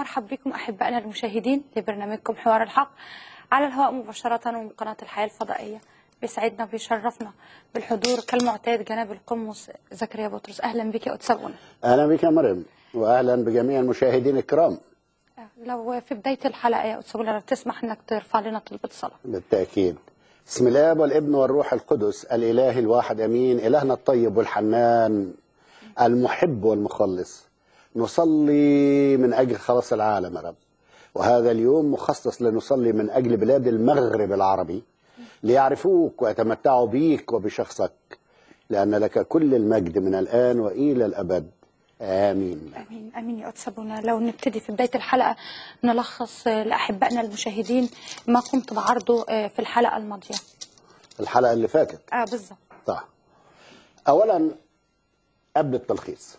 مرحب بكم أحبائنا المشاهدين لبرنامجكم حوار الحق على الهواء مباشرة من قناة الحياة الفضائية بيسعدنا وبيشرفنا بالحضور كالمعتاد جناب القمص زكريا بطرس أهلا بك يا أتسابونا اهلا بك يا مريم واهلا بجميع المشاهدين الكرام لو في بداية الحلقة يا أتسابونا لو تسمح أنك ترفع لنا طلبة صلاة بالتاكيد بسم الله والابن والروح القدس الاله الواحد امين الهنا الطيب والحنان المحب والمخلص نصلي من اجل خلاص العالم يا رب وهذا اليوم مخصص لنصلي من اجل بلاد المغرب العربي ليعرفوك ويتمتعوا بيك وبشخصك لان لك كل المجد من الان والى الابد امين امين امين يا أتسابونا لو نبتدي في بدايه الحلقه نلخص آه، لاحبائنا المشاهدين ما قمت بعرضه آه، في الحلقه الماضيه الحلقه اللي فاتت اه بالظبط طيب اولا قبل التلخيص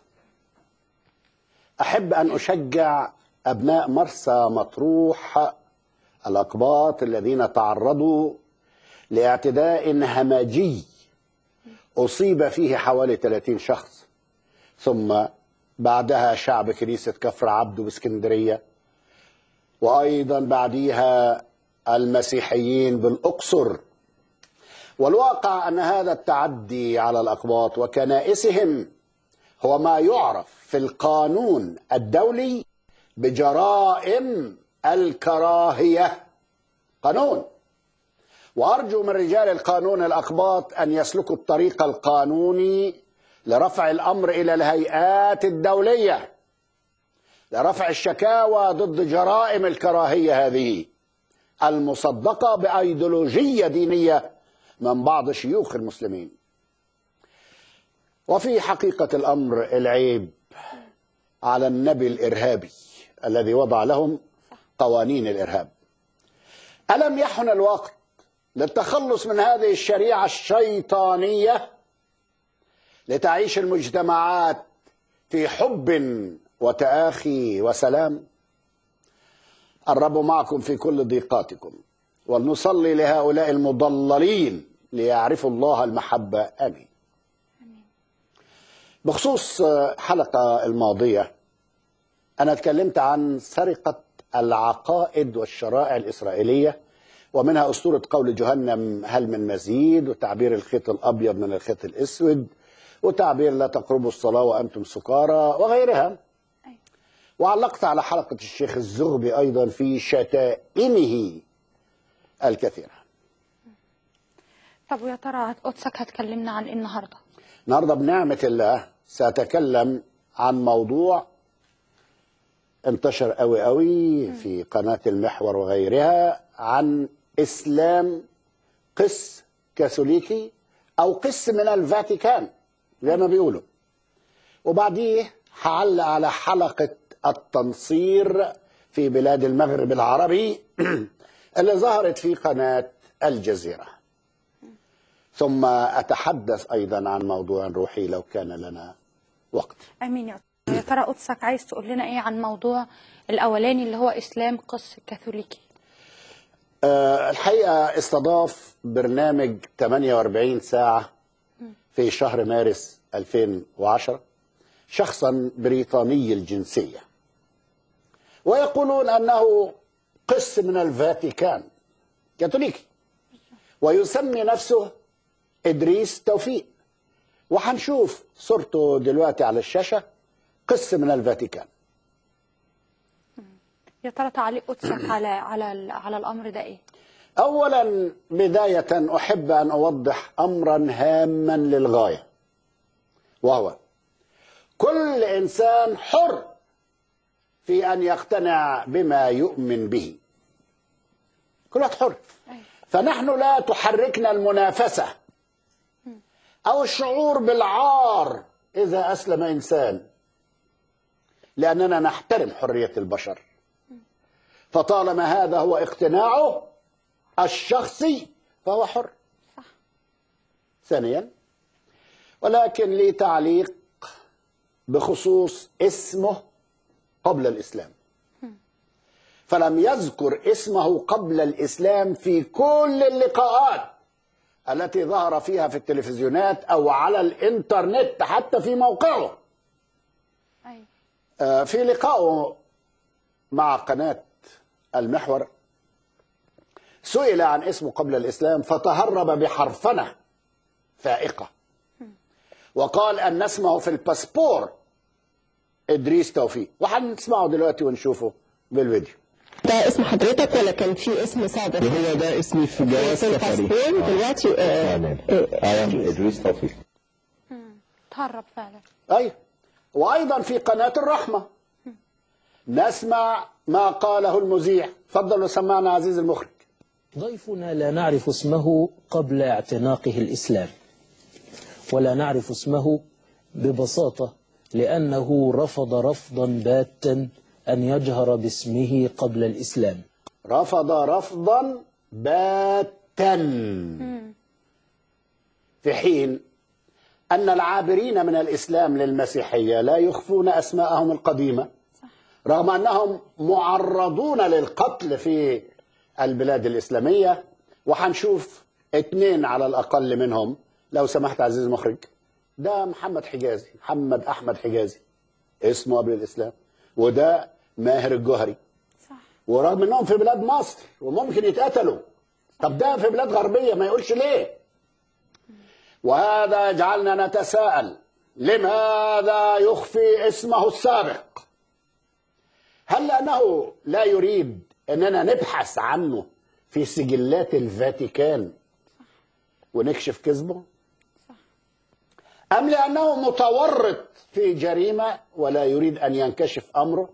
احب ان اشجع ابناء مرسى مطروح الاقباط الذين تعرضوا لاعتداء همجي اصيب فيه حوالي 30 شخص ثم بعدها شعب كنيسه كفر عبده باسكندريه وايضا بعديها المسيحيين بالاقصر والواقع ان هذا التعدي على الاقباط وكنائسهم هو ما يعرف في القانون الدولي بجرائم الكراهيه قانون وارجو من رجال القانون الاقباط ان يسلكوا الطريق القانوني لرفع الامر الى الهيئات الدوليه لرفع الشكاوى ضد جرائم الكراهيه هذه المصدقه بايديولوجيه دينيه من بعض شيوخ المسلمين وفي حقيقه الامر العيب على النبي الارهابي الذي وضع لهم قوانين الارهاب الم يحن الوقت للتخلص من هذه الشريعه الشيطانيه لتعيش المجتمعات في حب وتآخي وسلام الرب معكم في كل ضيقاتكم ولنصلي لهؤلاء المضللين ليعرفوا الله المحبة آمين بخصوص حلقة الماضية أنا اتكلمت عن سرقة العقائد والشرائع الإسرائيلية ومنها أسطورة قول جهنم هل من مزيد وتعبير الخيط الأبيض من الخيط الأسود وتعبير لا تقربوا الصلاة وأنتم سكارى وغيرها وعلقت على حلقة الشيخ الزغبي أيضا في شتائمه الكثيرة طب ويا ترى قدسك هتكلمنا عن ايه النهارده النهارده بنعمة الله سأتكلم عن موضوع انتشر قوي قوي في قناة المحور وغيرها عن إسلام قس كاثوليكي أو قس من الفاتيكان زي ما بيقولوا وبعديه هعلق على حلقة التنصير في بلاد المغرب العربي اللي ظهرت في قناة الجزيرة ثم أتحدث أيضا عن موضوع روحي لو كان لنا وقت امين يا أتسابونا. يا ترى قدسك عايز تقول لنا ايه عن موضوع الاولاني اللي هو اسلام قس كاثوليكي أه الحقيقة استضاف برنامج 48 ساعة في شهر مارس 2010 شخصا بريطاني الجنسية ويقولون أنه قس من الفاتيكان كاثوليكي ويسمي نفسه إدريس توفيق وهنشوف صورته دلوقتي على الشاشة قس من الفاتيكان يا ترى تعليق قدسك على على ال- على الامر ده ايه اولا بدايه احب ان اوضح امرا هاما للغايه وهو كل انسان حر في ان يقتنع بما يؤمن به كل واحد حر أيوة. فنحن لا تحركنا المنافسه او الشعور بالعار اذا اسلم انسان لاننا نحترم حريه البشر فطالما هذا هو اقتناعه الشخصي فهو حر صح. ثانيا ولكن لي تعليق بخصوص اسمه قبل الإسلام فلم يذكر اسمه قبل الإسلام في كل اللقاءات التي ظهر فيها في التلفزيونات أو على الإنترنت حتى في موقعه ايوه آه، في لقائه مع قناة المحور سئل عن اسمه قبل الإسلام فتهرب بحرفنة فائقة وقال أن اسمه في الباسبور إدريس توفيق وهنسمعه دلوقتي ونشوفه بالفيديو ده اسم حضرتك ولا كان في اسم سابق؟ هو ده اسمي في جواز في سفري الباسبور دلوقتي آه، تمام آه، أنا إدريس توفيق تهرب فعلا أي وأيضا في قناة الرحمة نسمع ما قاله المذيع تفضل وسمعنا عزيز المخرج ضيفنا لا نعرف اسمه قبل اعتناقه الإسلام ولا نعرف اسمه ببساطة لأنه رفض رفضا باتا أن يجهر باسمه قبل الإسلام رفض رفضا باتا في حين أن العابرين من الإسلام للمسيحية لا يخفون أسماءهم القديمة رغم أنهم معرضون للقتل في البلاد الإسلامية وحنشوف اثنين على الأقل منهم لو سمحت عزيز المخرج ده محمد حجازي محمد أحمد حجازي اسمه قبل الإسلام وده ماهر الجوهري صح ورغم انهم في بلاد مصر وممكن يتقتلوا طب ده في بلاد غربيه ما يقولش ليه وهذا يجعلنا نتساءل لماذا يخفي اسمه السابق هل لانه لا يريد اننا نبحث عنه في سجلات الفاتيكان ونكشف كذبه ام لانه متورط في جريمه ولا يريد ان ينكشف امره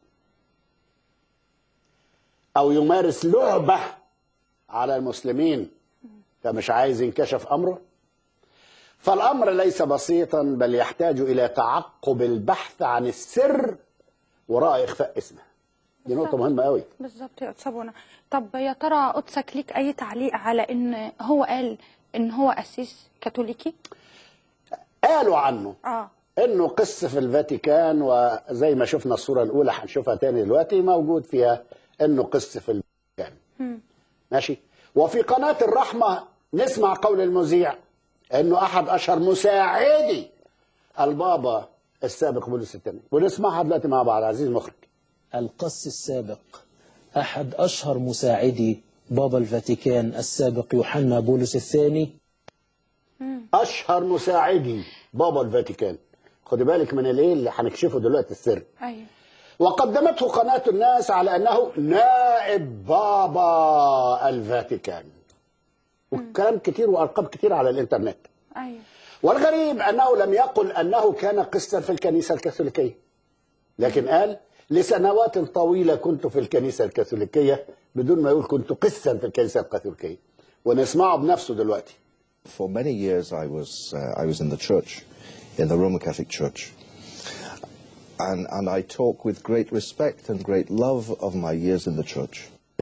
او يمارس لعبه على المسلمين فمش عايز ينكشف امره فالامر ليس بسيطا بل يحتاج الى تعقب البحث عن السر وراء اخفاء اسمه دي نقطه مهمه قوي بالظبط يا أستاذ بونا طب يا ترى قدسك ليك أي تعليق على إن هو قال إن هو قسيس كاثوليكي؟ قالوا عنه آه انه قس في الفاتيكان وزي ما شفنا الصوره الاولى هنشوفها تاني دلوقتي موجود فيها انه قس في الفاتيكان ماشي وفي قناه الرحمه نسمع قول المذيع انه احد اشهر مساعدي البابا السابق بولس الثاني ونسمعها دلوقتي مع بعض عزيز مخرج القس السابق أحد أشهر مساعدي بابا الفاتيكان السابق يوحنا بولس الثاني اشهر مساعدي بابا الفاتيكان خدي بالك من الايه اللي هنكشفه دلوقتي السر أيوه وقدمته قناة الناس على أنه نائب بابا الفاتيكان وكلام كتير وأرقام كتير على الإنترنت أيوه والغريب أنه لم يقل أنه كان قسا في الكنيسة الكاثوليكية لكن قال لسنوات طويلة كنت في الكنيسة الكاثوليكية بدون ما يقول كنت قسا في الكنيسة الكاثوليكية ونسمعه بنفسه دلوقتي For many years, I was uh, I was in the church, in the Roman Catholic Church, and and I talk with great respect and great love of my years in the church.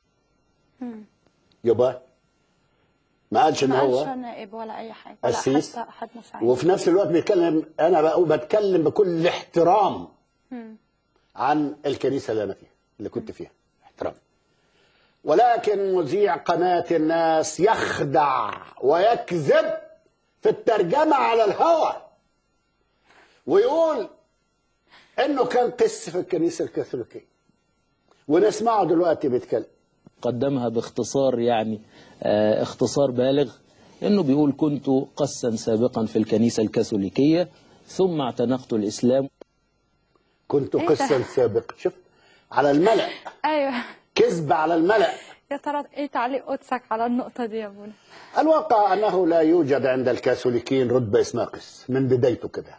يبقى ما قالش ان ما قالش هو نائب ولا أي حاجة ولا قسيس حتى أحد مساعد وفي نفس الوقت بيتكلم انا بقى بتكلم بكل احترام عن الكنيسه اللي انا فيها اللي كنت فيها احترام ولكن مذيع قناه الناس يخدع ويكذب في الترجمه على الهوى ويقول انه كان قس في الكنيسه الكاثوليكيه ونسمعه دلوقتي بيتكلم قدمها باختصار يعني آه، اختصار بالغ انه بيقول كنت قسا سابقا في الكنيسة الكاثوليكية ثم اعتنقت الإسلام كنت إيه ده؟ قسا سابقا شوف على الملأ أيوه كذب على الملأ يا ترى إيه تعليق قدسك على النقطة دي يا بونا؟ الواقع أنه لا يوجد عند الكاثوليكيين رتبة اسمها قس من بدايته كده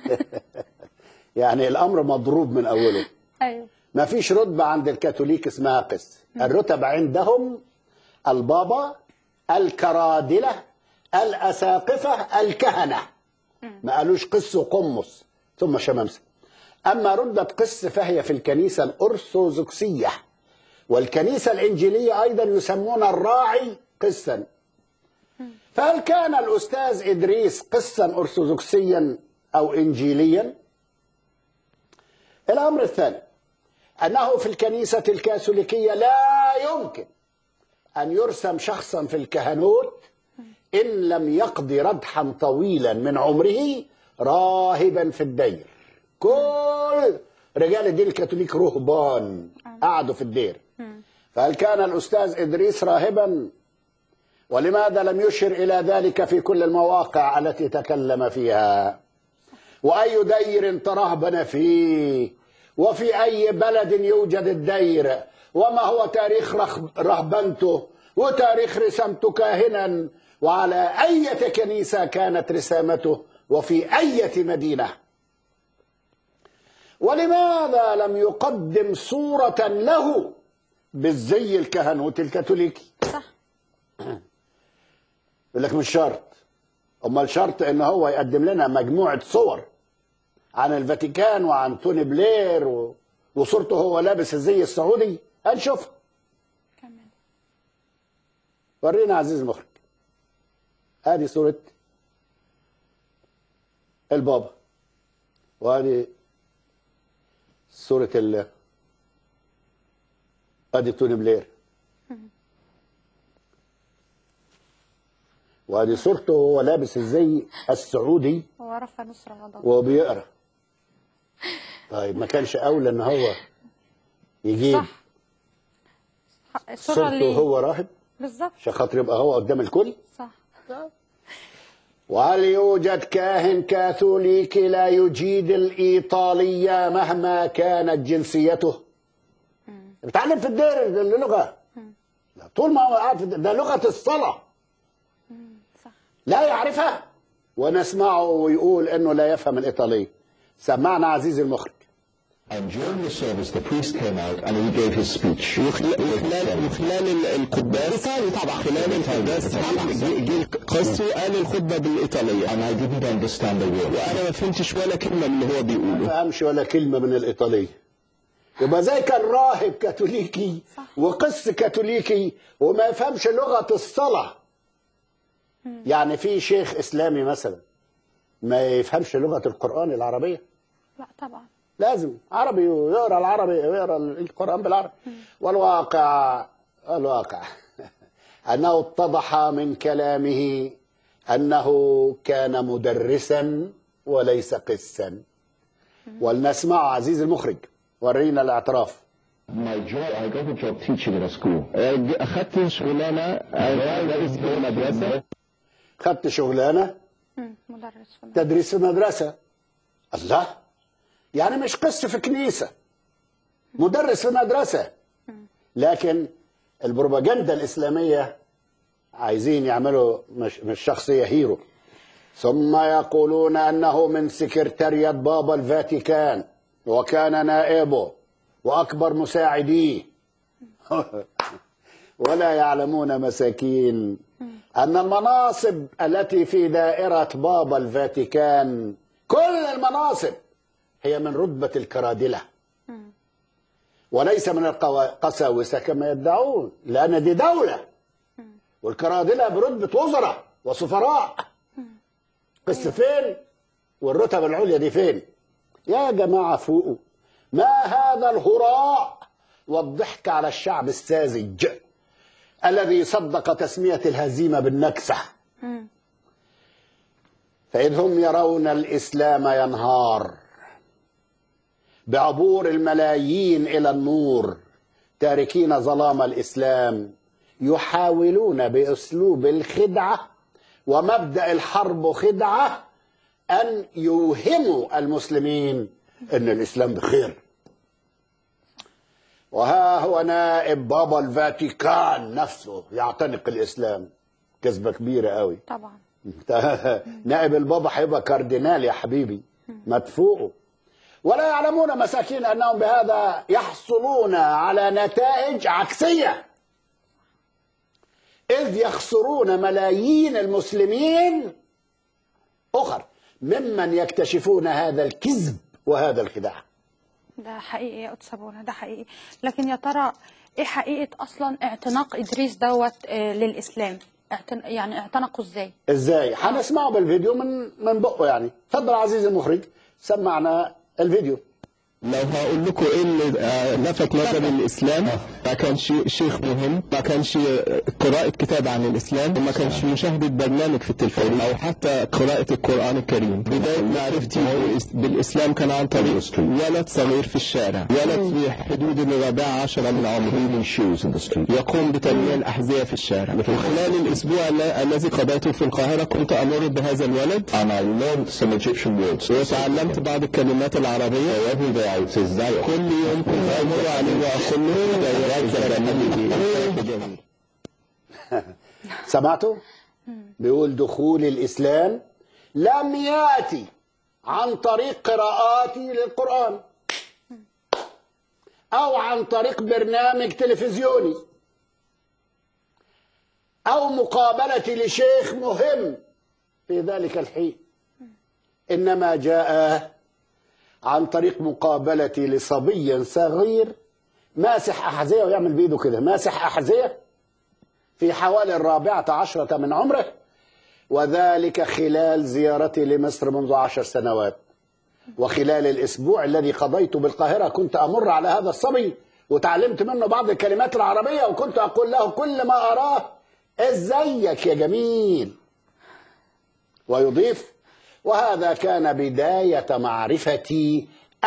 يعني الأمر مضروب من أوله أيوه ما فيش رتبة عند الكاثوليك اسمها قس الرتب عندهم البابا الكرادلة الأساقفة الكهنة ما قالوش قس وقمص ثم شمامسة أما رتبة قس فهي في الكنيسة الأرثوذكسية والكنيسة الإنجيلية أيضا يسمون الراعي قسا فهل كان الأستاذ إدريس قسا أرثوذكسيا أو إنجيليا الأمر الثاني أنه في الكنيسة الكاثوليكية لا يمكن أن يرسم شخصا في الكهنوت إن لم يقضي ردحا طويلا من عمره راهبا في الدير كل رجال الدين الكاثوليك رهبان قعدوا في الدير فهل كان الأستاذ إدريس راهبا ولماذا لم يشر إلى ذلك في كل المواقع التي تكلم فيها وأي دير ترهبن فيه وفي أي بلد يوجد الدير وما هو تاريخ رخ- رهبنته وتاريخ رسامته كاهنا وعلى أية كنيسة كانت رسامته وفي أية مدينة ولماذا لم يقدم صورة له بالزي الكهنوت الكاثوليكي صح يقول لك مش شرط امال شرط ان هو يقدم لنا مجموعه صور عن الفاتيكان وعن توني بلير و... وصورته هو لابس الزي السعودي هنشوفها كمان ورينا عزيز المخرج ادي صوره البابا وادي صوره ال ادي توني بلير وادي صورته وهو لابس الزي السعودي هو رفع نصر رمضان وبيقرا طيب ما كانش اولى ان هو يجيب صح ح- الصورة صورته اللي هو راهب بالظبط عشان خاطر يبقى هو قدام الكل صح وهل يوجد كاهن كاثوليكي لا يجيد الإيطالية مهما كانت جنسيته بيتعلم في الدير اللغة لا، طول ما هو قاعد في الدير، ده لغة الصلاة صح لا يعرفها ونسمعه ويقول انه لا يفهم الإيطالية سمعنا عزيزي المخرج And during the service, the priest came out and he gave his speech. وخلال وخلال ال- القداس طبعا خلال القداس جه جه قسي قال الخطبه بالايطاليه And I didn't understand a word. وانا ما فهمتش ولا كلمه من اللي هو ما بيقوله فهمش ولا كلمة من الإيطالية يبقى زي كان راهب كاثوليكي وقس كاثوليكي وما يفهمش لغة الصلاة يعني في شيخ إسلامي مثلا ما يفهمش لغة القرآن العربية لا طبعا لازم عربي ويقرا العربي ويقرا القرآن بالعربي والواقع الواقع أنه اتضح من كلامه أنه كان مدرسا وليس قسا ولنسمع عزيز المخرج ورينا الاعتراف My job, I got a job teaching in a school. اخدت شغلانه رئيس في مدرسه خدت شغلانة مم. مدرس في المدرسة. تدريس في مدرسة الله يعني مش قس في كنيسة مدرس في مدرسة لكن البروباجندا الإسلامية عايزين يعملوا مش, مش شخصية هيرو ثم يقولون أنه من سكرتارية بابا الفاتيكان وكان نائبه وأكبر مساعديه ولا يعلمون مساكين أن المناصب التي في دائرة بابا الفاتيكان كل المناصب هي من رتبة الكرادلة وليس من القساوسة كما يدعون لأن دي دولة والكرادلة برتبة وزراء وسفراء قس فين والرتب العليا دي فين يا جماعة فوقوا ما هذا الهراء والضحك على الشعب الساذج الذي صدق تسمية الهزيمة بالنكسة فإذ هم يرون الإسلام ينهار بعبور الملايين إلى النور تاركين ظلام الإسلام يحاولون بأسلوب الخدعة ومبدأ الحرب خدعة أن يوهموا المسلمين أن الإسلام بخير وها هو نائب بابا الفاتيكان نفسه يعتنق الإسلام كذبة كبيرة قوي طبعا نائب البابا هيبقى كاردينال يا حبيبي مدفوعه ولا يعلمون مساكين انهم بهذا يحصلون على نتائج عكسيه اذ يخسرون ملايين المسلمين اخر ممن يكتشفون هذا الكذب وهذا الخداع ده حقيقي يا قدس ابونا ده حقيقي لكن يا ترى ايه حقيقه اصلا اعتناق ادريس دوت آه، للاسلام اعتن... يعني اعتنقه ازاي ازاي هنسمعه بالفيديو من من بقه يعني اتفضل عزيزي المخرج سمعنا الفيديو لو هقول لكم ايه اللي آه، لفت نظري الاسلام ما كانش شيخ مهم ما كانش آه، قراءة كتاب عن الاسلام وما كانش مشاهدة برنامج في التلفزيون او حتى قراءة القرآن الكريم بداية معرفتي بالإس- بالاسلام كان عن طريق ولد صغير في الشارع ولد في حدود الرابعة عشرة من عمره shoes in the street. يقوم بتنمية الأحذية في الشارع وخلال الأسبوع الل- الذي قضيته في القاهرة كنت أمر بهذا الولد And I learned some Egyptian words. وتعلمت بعض الكلمات العربية So every day I would say Zayah. كل يوم كنت أمر عليه وأقول له جميل سمعتوا بيقول دخول الإسلام لم يأتي عن طريق قراءاتي للقرآن أو عن طريق برنامج تلفزيوني أو مقابلتي لشيخ مهم في ذلك الحين إنما جاء عن طريق مقابلتي لصبي صغير ماسح أحذية ويعمل بإيده كده ماسح أحذية في حوالي الرابعة عشرة من عمره وذلك خلال زيارتي لمصر منذ عشر سنوات وخلال الأسبوع الذي قضيته بالقاهرة كنت أمر على هذا الصبي وتعلمت منه بعض الكلمات العربية وكنت أقول له كل ما أراه ازيك يا جميل ويضيف وهذا كان بداية معرفتي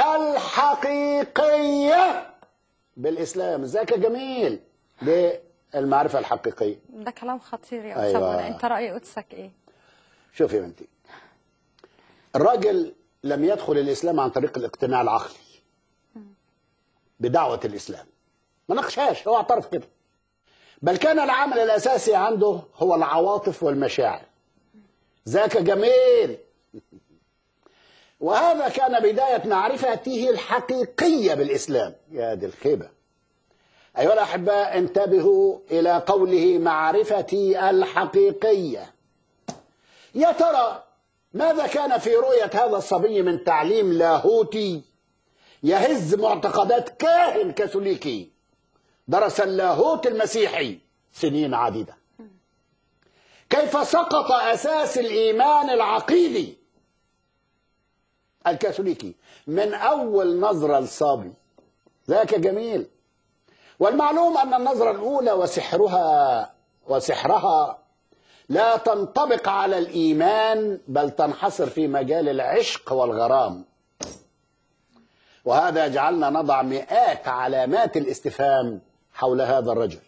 الحقيقية بالإسلام ازيك يا جميل بالمعرفة الحقيقية ده كلام خطير يا أيوة. أسامة أنت رأي قدسك إيه؟ شوف يا بنتي الراجل لم يدخل الإسلام عن طريق الاقتناع العقلي بدعوة الإسلام ما ناقشهاش هو اعترف كده بل كان العامل الأساسي عنده هو العواطف والمشاعر ذاك جميل وهذا كان بداية معرفته الحقيقية بالإسلام يا دي الخيبة أيها الأحباء انتبهوا إلى قوله معرفتي الحقيقية يا ترى ماذا كان في رؤية هذا الصبي من تعليم لاهوتي يهز معتقدات كاهن كاثوليكي درس اللاهوت المسيحي سنين عديدة كيف سقط أساس الإيمان العقيدي الكاثوليكي من أول نظرة لصبي ذاك جميل والمعلوم أن النظرة الأولى وسحرها وسحرها لا تنطبق على الإيمان بل تنحصر في مجال العشق والغرام وهذا يجعلنا نضع مئات علامات الاستفهام حول هذا الرجل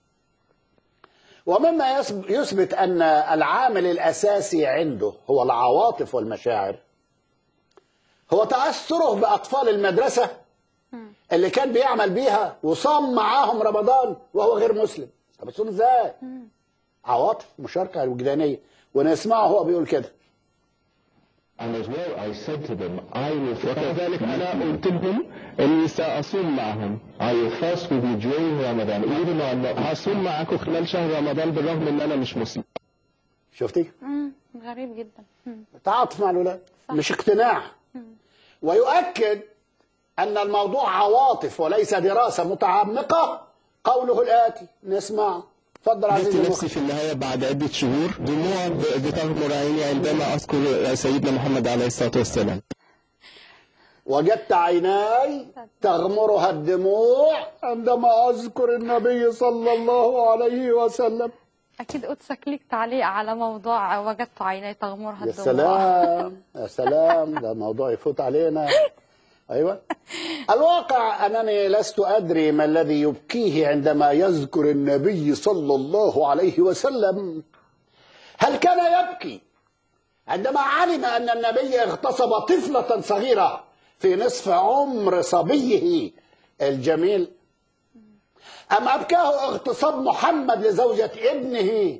ومما يثب- يثبت أن العامل الأساسي عنده هو العواطف والمشاعر هو تأثره بأطفال المدرسة اللي كان بيعمل بيها وصام معاهم رمضان وهو غير مسلم طب بتصوم ازاي؟ عواطف مشاركة وجدانية ونسمعه هو بيقول كده And as well, I said to them, I will وكذلك أنا قلت لهم إني سأصوم معهم I will fast with you during Ramadan, even though I'm not هصوم معاكم خلال شهر رمضان بالرغم إن أنا مش مسلم شفتي؟ مم. غريب جدا مم. تعاطف مع الولاد مش اقتناع ويؤكد أن الموضوع عواطف وليس دراسة متعمقة قوله الآتي نسمع تفضل جبت عزيزي نفسي المخرج في النهاية بعد عدة شهور دموع ب- بتغمر عيني عندما أذكر سيدنا محمد عليه الصلاة والسلام وجدت عيناي تغمرها الدموع عندما أذكر النبي صلى الله عليه وسلم أكيد قدسك ليك تعليق على موضوع وجدت عيني تغمرها يا الدموع سلام يا سلام ده موضوع يفوت علينا ايوه الواقع انني لست ادري ما الذي يبكيه عندما يذكر النبي صلى الله عليه وسلم هل كان يبكي عندما علم ان النبي اغتصب طفله صغيره في نصف عمر صبيه الجميل ام ابكاه اغتصاب محمد لزوجه ابنه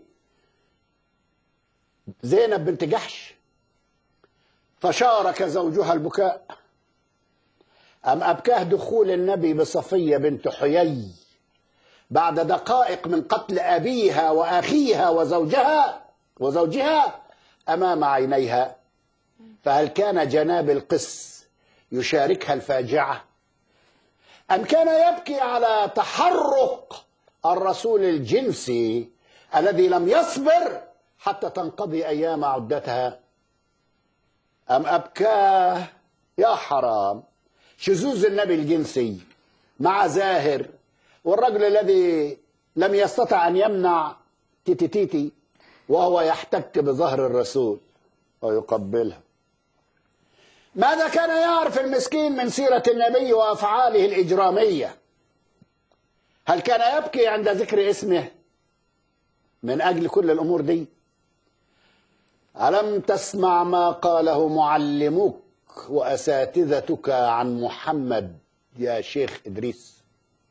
زينب بنت جحش فشارك زوجها البكاء أم أبكاه دخول النبي بصفية بنت حيي بعد دقائق من قتل أبيها وأخيها وزوجها وزوجها أمام عينيها فهل كان جناب القس يشاركها الفاجعة أم كان يبكي على تحرق الرسول الجنسي الذي لم يصبر حتى تنقضي أيام عدتها أم أبكاه يا حرام شذوذ النبي الجنسي مع زاهر والرجل الذي لم يستطع أن يمنع تيتي تيتي وهو يحتك بظهر الرسول ويقبلها ماذا كان يعرف المسكين من سيرة النبي وأفعاله الإجرامية هل كان يبكي عند ذكر اسمه من أجل كل الأمور دي ألم تسمع ما قاله معلموك وأساتذتك عن محمد يا شيخ إدريس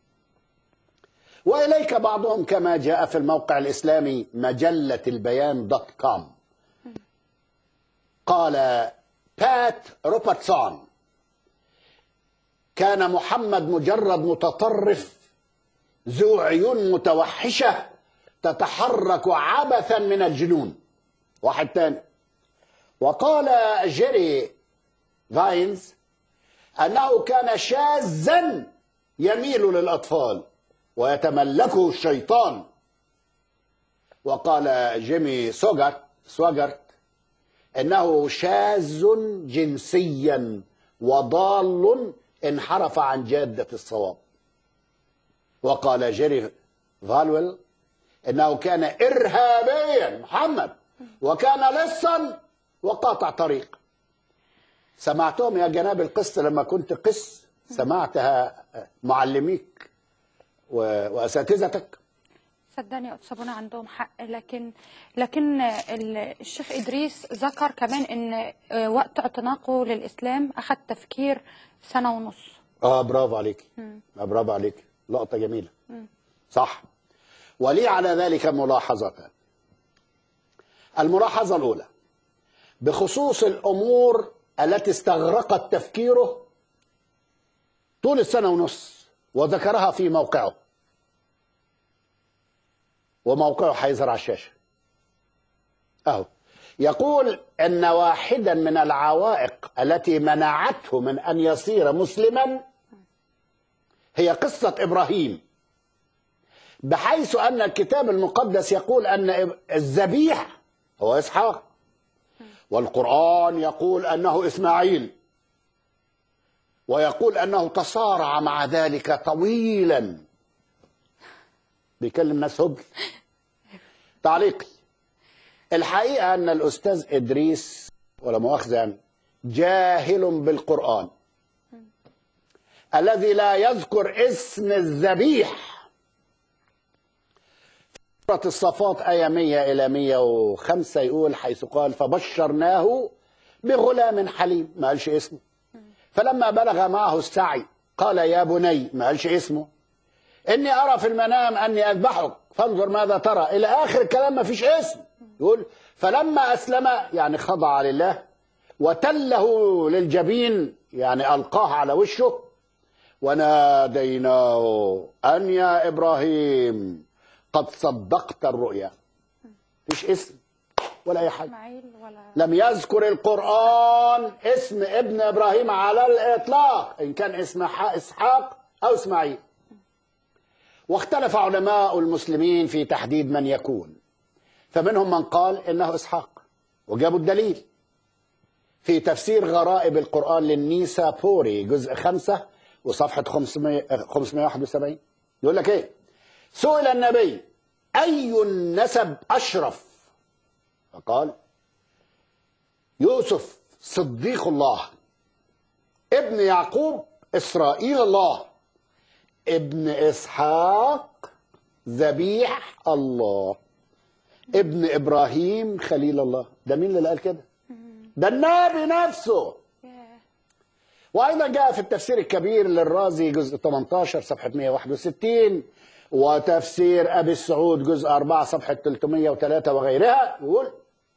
وإليك بعضهم كما جاء في الموقع الإسلامي مجلة البيان دوت كوم قال بات روبرتسون كان محمد مجرد متطرف ذو عيون متوحشة تتحرك عبثا من الجنون واحد تاني وقال جيري فاينز أنه كان شاذا يميل للأطفال ويتملكه الشيطان وقال جيمي سوغرت سواجرت انه شاذ جنسيا وضال انحرف عن جاده الصواب وقال جيري فالويل انه كان ارهابيا محمد وكان لصا وقاطع طريق سمعتهم يا جناب القس لما كنت قس سمعتها معلميك و- واساتذتك صدقني أتصابون عندهم حق لكن لكن ال- الشيخ إدريس ذكر كمان إن آه، وقت اعتناقه للإسلام أخذ تفكير سنة ونص اه برافو عليك آه برافو عليك لقطه جميله صح ولي على ذلك ملاحظتان الملاحظه الاولى بخصوص الامور التي استغرقت تفكيره طول السنه ونص وذكرها في موقعه وموقعه هيظهر على الشاشه اهو يقول ان واحدا من العوائق التي منعته من ان يصير مسلما هي قصه ابراهيم بحيث ان الكتاب المقدس يقول ان الذبيح هو اسحاق والقران يقول انه اسماعيل ويقول انه تصارع مع ذلك طويلا بيكلم ناس هبل تعليقي الحقيقه ان الاستاذ ادريس ولا مؤاخذه يعني جاهل بالقران الذي لا يذكر اسم الذبيح سورة الصفات آية 100 إلى 105 يقول حيث قال فبشرناه بغلام حليم ما قالش اسمه فلما بلغ معه السعي قال يا بني ما قالش اسمه إني أرى في المنام أني أذبحك فانظر ماذا ترى إلى آخر الكلام ما فيش اسم يقول فلما أسلم يعني خضع لله وتله للجبين يعني ألقاه على وشه وناديناه أن يا إبراهيم قد صدقت الرؤيا فيش اسم ولا أي حاجة إسماعيل ولا لم يذكر القرآن اسم ابن إبراهيم على الإطلاق إن كان اسم ح- إسحاق أو إسماعيل واختلف علماء المسلمين في تحديد من يكون فمنهم من قال إنه إسحاق وجابوا الدليل في تفسير غرائب القرآن للنيسابوري جزء خمسة وصفحة 500 571 يقول لك إيه سئل النبي أي النسب أشرف فقال يوسف صديق الله ابن يعقوب إسرائيل الله ابن إسحاق ذبيح الله ابن إبراهيم خليل الله ده مين اللي قال كده ده النبي نفسه ياه. وايضا جاء في التفسير الكبير للرازي جزء 18 صفحه 161 وتفسير ابي السعود جزء 4 صفحه 303 وغيرها يقول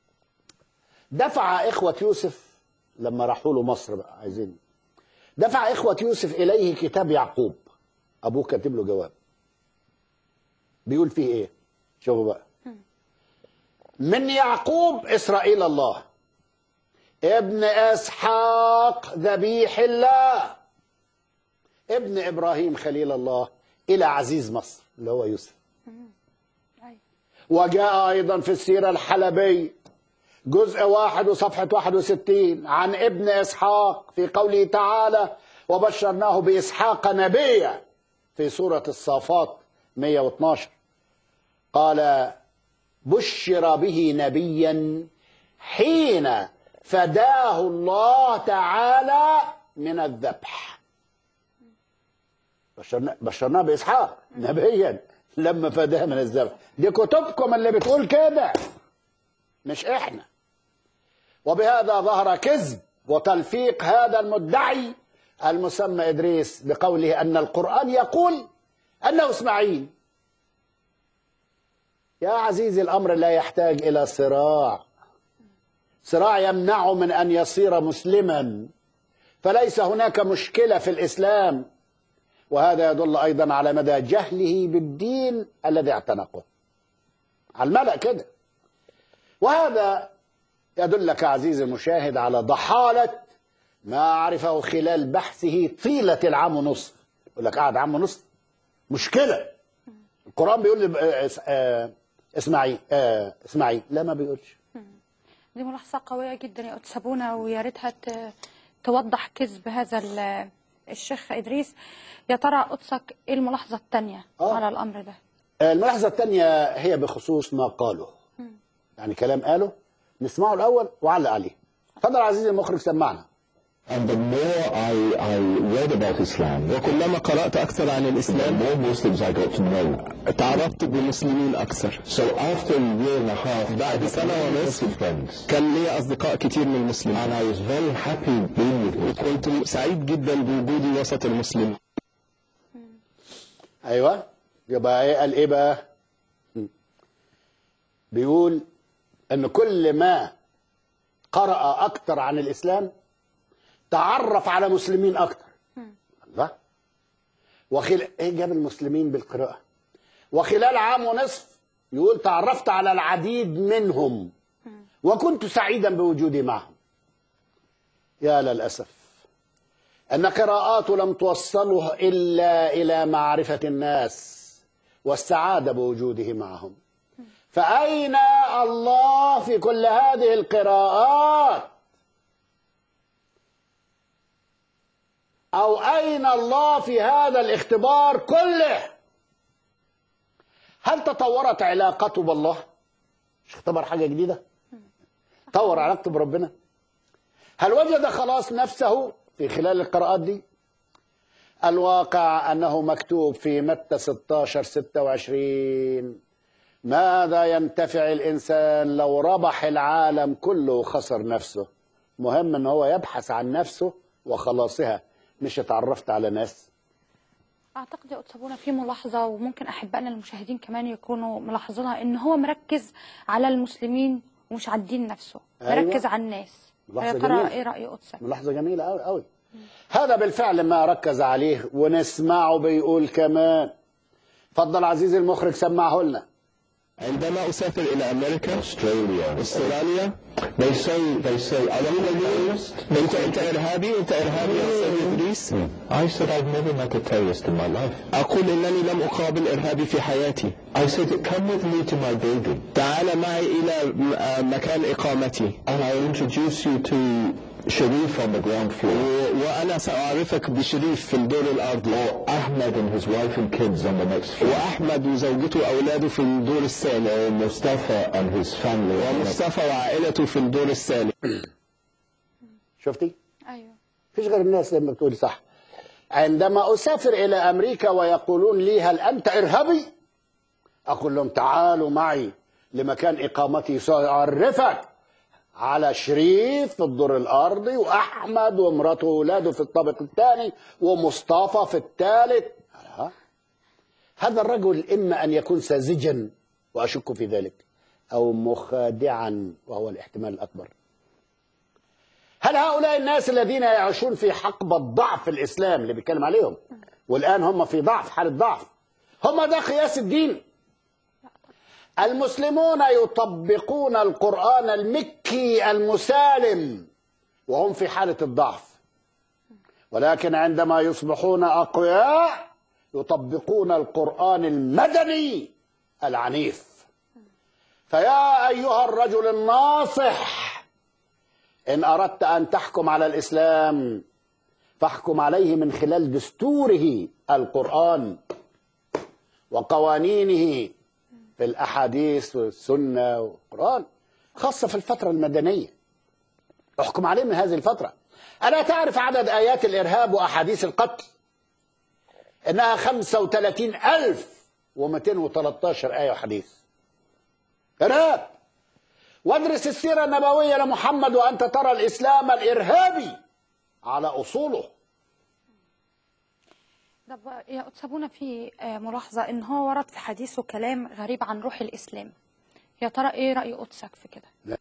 دفع اخوه يوسف لما راحوا له مصر بقى عايزين دفع اخوه يوسف اليه كتاب يعقوب ابوه كاتب له جواب بيقول فيه ايه شوفوا بقى من يعقوب اسرائيل الله ابن اسحاق ذبيح الله ابن ابراهيم خليل الله الى عزيز مصر اللي هو يوسف أيوة. وجاء ايضا في السيره الحلبيه جزء واحد وصفحه 61 عن ابن اسحاق في قوله تعالى وبشرناه بإسحاق نبيا في سورة الصافات 112 قال بشر به نبيا حين فداه الله تعالى من الذبح بشرنا بشرناه باسحاق نبيا لما فداه من الذبح دي كتبكم اللي بتقول كده مش احنا وبهذا ظهر كذب وتلفيق هذا المدعي المسمى ادريس بقوله ان القران يقول انه اسماعيل يا عزيزي الامر لا يحتاج الى صراع صراع يمنعه من ان يصير مسلما فليس هناك مشكله في الاسلام وهذا يدل ايضا على مدى جهله بالدين الذي اعتنقه على الملا كده وهذا يدلك عزيزي المشاهد على ضحاله ما عرفه خلال بحثه طيله العام ونصف يقول لك قعد عام ونصف مشكله القران بيقول لي آه، آه، اسماعيل آه، اسماعيل لا ما بيقولش دي ملاحظة قوية جدا يا قدس أبونا ويا ريتها ت- توضح كذب هذا ال- الشيخ إدريس يا ترى قدسك إيه الملاحظة الثانية آه. على الأمر ده؟ الملاحظة الثانية هي بخصوص ما قاله يعني كلام قاله نسمعه الأول وعلق عليه تفضل عزيزي المخرج سمعنا And the more I, I read about Islam, وكلما قرأت أكثر عن the الإسلام more Muslims I got to know. تعرفت بمسلمين أكثر So after a year and a half, بعد I got سنة many ونصف Muslim friends. كان لي أصدقاء كتير من المسلمين And I was very happy being with them. كنت سعيد جدا بوجودي وسط المسلمين أيوة يبقى إيه قال إيه بقى بيقول إن كل ما قرأ أكتر عن الإسلام تعرف على مسلمين أكتر الله وخل... إيه جاب المسلمين بالقراءة وخلال عام ونصف يقول تعرفت على العديد منهم وكنت سعيدا بوجودي معهم يا للأسف أن قراءاته لم توصله إلا إلى معرفة الناس والسعادة بوجوده معهم فأين الله في كل هذه القراءات أو أين الله في هذا الاختبار كله هل تطورت علاقته بالله مش اختبر حاجة جديدة طور علاقته بربنا هل وجد خلاص نفسه في خلال القراءات دي الواقع أنه مكتوب في متى 16 26 ماذا ينتفع الإنسان لو ربح العالم كله وخسر نفسه مهم أن هو يبحث عن نفسه وخلاصها مش اتعرفت على ناس أعتقد يا قدس أبونا في ملاحظة وممكن أحبائنا المشاهدين كمان يكونوا ملاحظينها إن هو مركز على المسلمين ومش على الدين نفسه أيوة. مركز على الناس ملاحظة يا ترى جميلة. إيه رأي قدسك؟ ملاحظة جميلة أوي أوي هذا بالفعل ما ركز عليه ونسمعه بيقول كمان اتفضل عزيزي المخرج سمعه لنا عندما أسافر إلى أمريكا Australia. أستراليا They say, they say, are you a terrorist? أنت أنت إرهابي أنت إرهابي يا أستاذ إدريس I said, I've never met a terrorist in my life. أقول إنني لم أقابل إرهابي في حياتي I said, come with me to my building تعال معي إلى م- آه مكان إقامتي and I'll introduce you to Sharif on the ground floor. و- وأنا سأعرفك بشريف في الدور الأرضي Or Ahmed and his wife and kids on the next floor. وأحمد وزوجته وأولاده في الدور الثاني Or Mustafa and his family on the next ومصطفى وعائلته في الدور الثاني شفتي أيوه فيش غير الناس لما بتقول صح عندما أسافر إلى أمريكا ويقولون لي هل أنت إرهابي أقول لهم تعالوا معي لمكان إقامتي سأعرفك على شريف في الدور الأرضي وأحمد ومراته وأولاده في الطابق الثاني ومصطفى في الثالث ها؟ هذا الرجل إما أن يكون ساذجا وأشك في ذلك أو مخادعا وهو الاحتمال الأكبر هل هؤلاء الناس الذين يعيشون في حقبة ضعف الإسلام اللي بيتكلم عليهم والآن هم في ضعف حالة ضعف هم ده قياس الدين المسلمون يطبقون القرآن المكي المسالم وهم في حالة الضعف ولكن عندما يصبحون أقوياء يطبقون القرآن المدني العنيف فيا أيها الرجل الناصح إن أردت أن تحكم على الإسلام فاحكم عليه من خلال دستوره القرآن وقوانينه في الأحاديث والسنة والقرآن خاصة في الفترة المدنية احكم عليه من هذه الفترة ألا تعرف عدد آيات الإرهاب وأحاديث القتل إنها 35 ألف و213 آية وحديث إرهاب وادرس السيرة النبوية لمحمد وأنت ترى الإسلام الإرهابي على أصوله طب يا أتسابونا في آه، ملاحظة إن هو ورد في حديثه كلام غريب عن روح الإسلام يا ترى إيه رأي قدسك في كده؟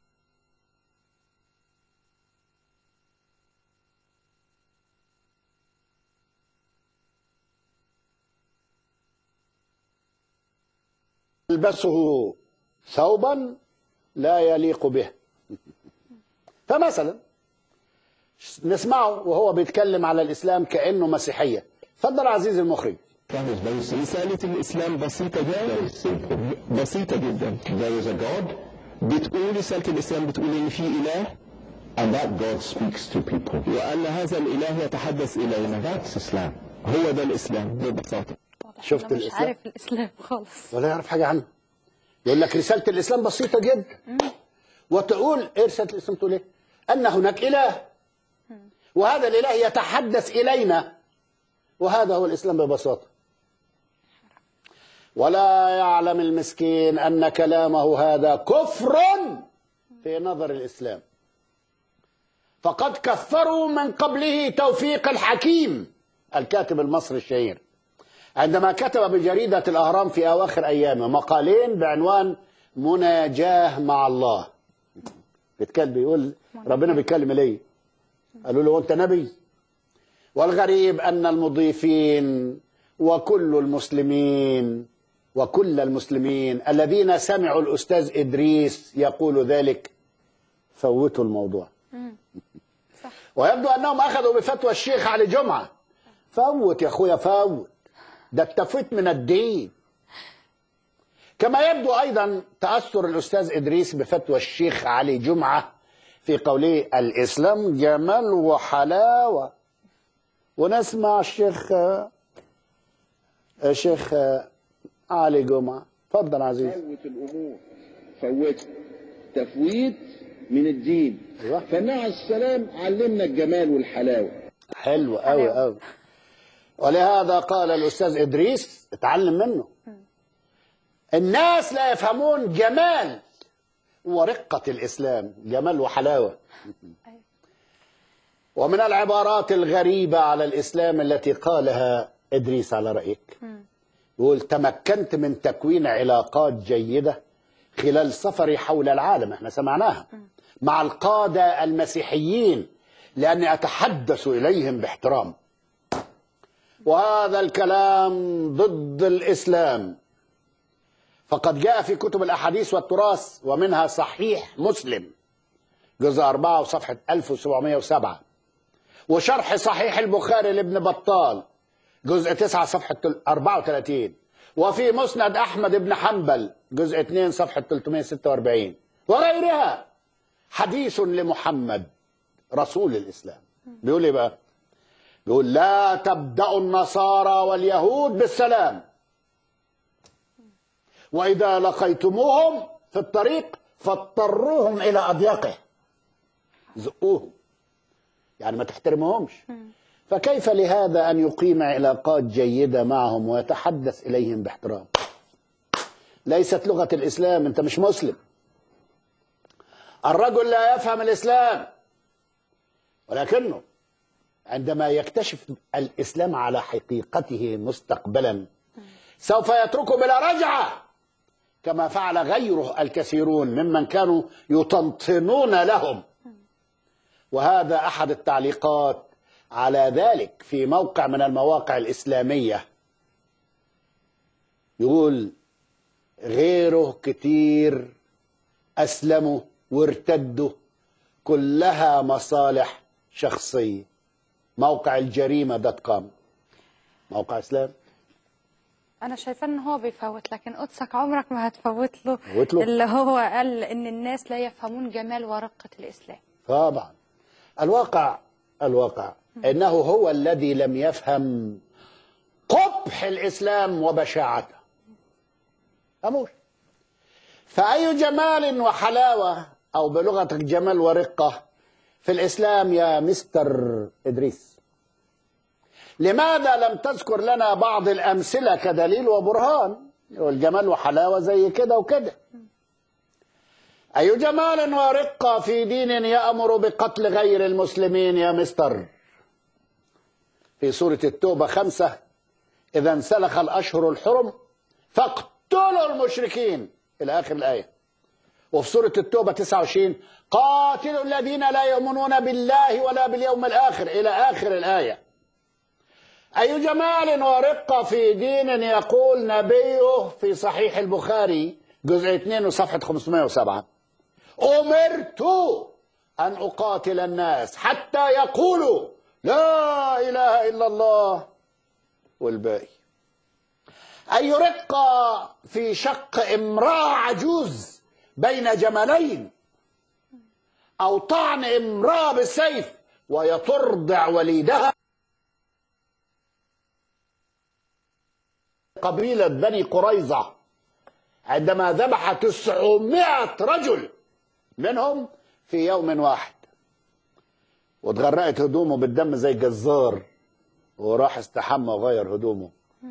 يلبسه ثوبا لا يليق به فمثلا نسمعه وهو بيتكلم على الإسلام كأنه مسيحية تفضل عزيزي المخرج Islam is very simple. رسالة الإسلام بسيطة جدا بسيطة جدا There is a God, بتقول رسالة الإسلام بتقول إن في إله and that God speaks to people. وأن هذا الإله يتحدث إلينا That's Islam. هو ده الإسلام ببساطة واضح شفت إنه مش الإسلام؟ عارف الإسلام خالص ولا يعرف حاجة عنه يقول لك رسالة الإسلام بسيطة جدا وتقول إيه رسالة الإسلام تقول إيه أن هناك إله وهذا الإله يتحدث إلينا وهذا هو الإسلام ببساطة ولا يعلم المسكين أن كلامه هذا كفر في نظر الإسلام فقد كفروا من قبله توفيق الحكيم الكاتب المصري الشهير عندما كتب بجريدة الأهرام في أواخر أيامه مقالين بعنوان مناجاه مع الله بيتكلم بيقول ربنا بيتكلم ليه قالوا له أنت نبي والغريب أن المضيفين وكل المسلمين وكل المسلمين الذين سمعوا الأستاذ إدريس يقول ذلك فوتوا الموضوع ويبدو أنهم أخذوا بفتوى الشيخ علي جمعة فوت يا أخويا فوت ده التفويت من الدين كما يبدو أيضا تأثر الأستاذ إدريس بفتوى الشيخ علي جمعة في قوله الإسلام جمال وحلاوة ونسمع الشيخ الشيخ علي جمعة تفضل عزيز فوت الامور فوت تفويت من الدين أيوة. فالنبي عليه السلام علمنا الجمال والحلاوه حلو قوي قوي ولهذا قال الأستاذ إدريس اتعلم منه الناس لا يفهمون جمال ورقة الإسلام جمال وحلاوة ومن العبارات الغريبة على الإسلام التي قالها إدريس على رأيك يقول تمكنت من تكوين علاقات جيدة خلال سفري حول العالم احنا سمعناها مع القادة المسيحيين لأني أتحدث إليهم باحترام وهذا الكلام ضد الإسلام فقد جاء في كتب الأحاديث والتراث ومنها صحيح مسلم جزء 4 وصفحة 1707 وشرح صحيح البخاري لابن بطال جزء 9 صفحة 34 وفي مسند أحمد بن حنبل جزء 2 صفحة 346 وغيرها حديث لمحمد رسول الإسلام بيقول إيه بقى بيقول لا تبدأ النصارى واليهود بالسلام وإذا لقيتموهم في الطريق فاضطروهم إلى أضيقه زقوهم يعني ما تحترمهمش فكيف لهذا أن يقيم علاقات جيدة معهم ويتحدث إليهم باحترام ليست لغة الإسلام أنت مش مسلم الرجل لا يفهم الإسلام ولكنه عندما يكتشف الإسلام على حقيقته مستقبلا سوف يتركه بلا رجعة كما فعل غيره الكثيرون ممن كانوا يطنطنون لهم وهذا أحد التعليقات على ذلك في موقع من المواقع الإسلامية يقول غيره كتير أسلموا وارتدوا كلها مصالح شخصية موقع الجريمة دوت كوم موقع إسلام انا شايفه ان هو بيفوت لكن قدسك عمرك ما هتفوت له, فوت له؟ اللي هو قال ان الناس لا يفهمون جمال ورقه الاسلام طبعا الواقع الواقع انه هو الذي لم يفهم قبح الاسلام وبشاعته أمور فأي جمال وحلاوة أو بلغتك جمال ورقة في الإسلام يا مستر إدريس لماذا لم تذكر لنا بعض الأمثلة كدليل وبرهان والجمال وحلاوة زي كده وكده أي جمال ورقة في دين يأمر بقتل غير المسلمين يا مستر في سورة التوبة خمسة إذا انسلخ الأشهر الحرم فاقتلوا المشركين إلى آخر الآية وفي سورة التوبة 29 قاتلوا الذين لا يؤمنون بالله ولا باليوم الآخر إلى آخر الآية أي جمال ورقة في دين يقول نبيه في صحيح البخاري جزء 2 وصفحة 507 أمرت أن أقاتل الناس حتى يقولوا لا إله إلا الله والباقي أي رقة في شق امرأة عجوز بين جملين أو طعن امرأة بالسيف وهي ترضع وليدها قبيلة بني قريظة عندما ذبح تسعمائة رجل منهم في يوم واحد واتغرقت هدومه بالدم زي جزار وراح استحمى وغير هدومه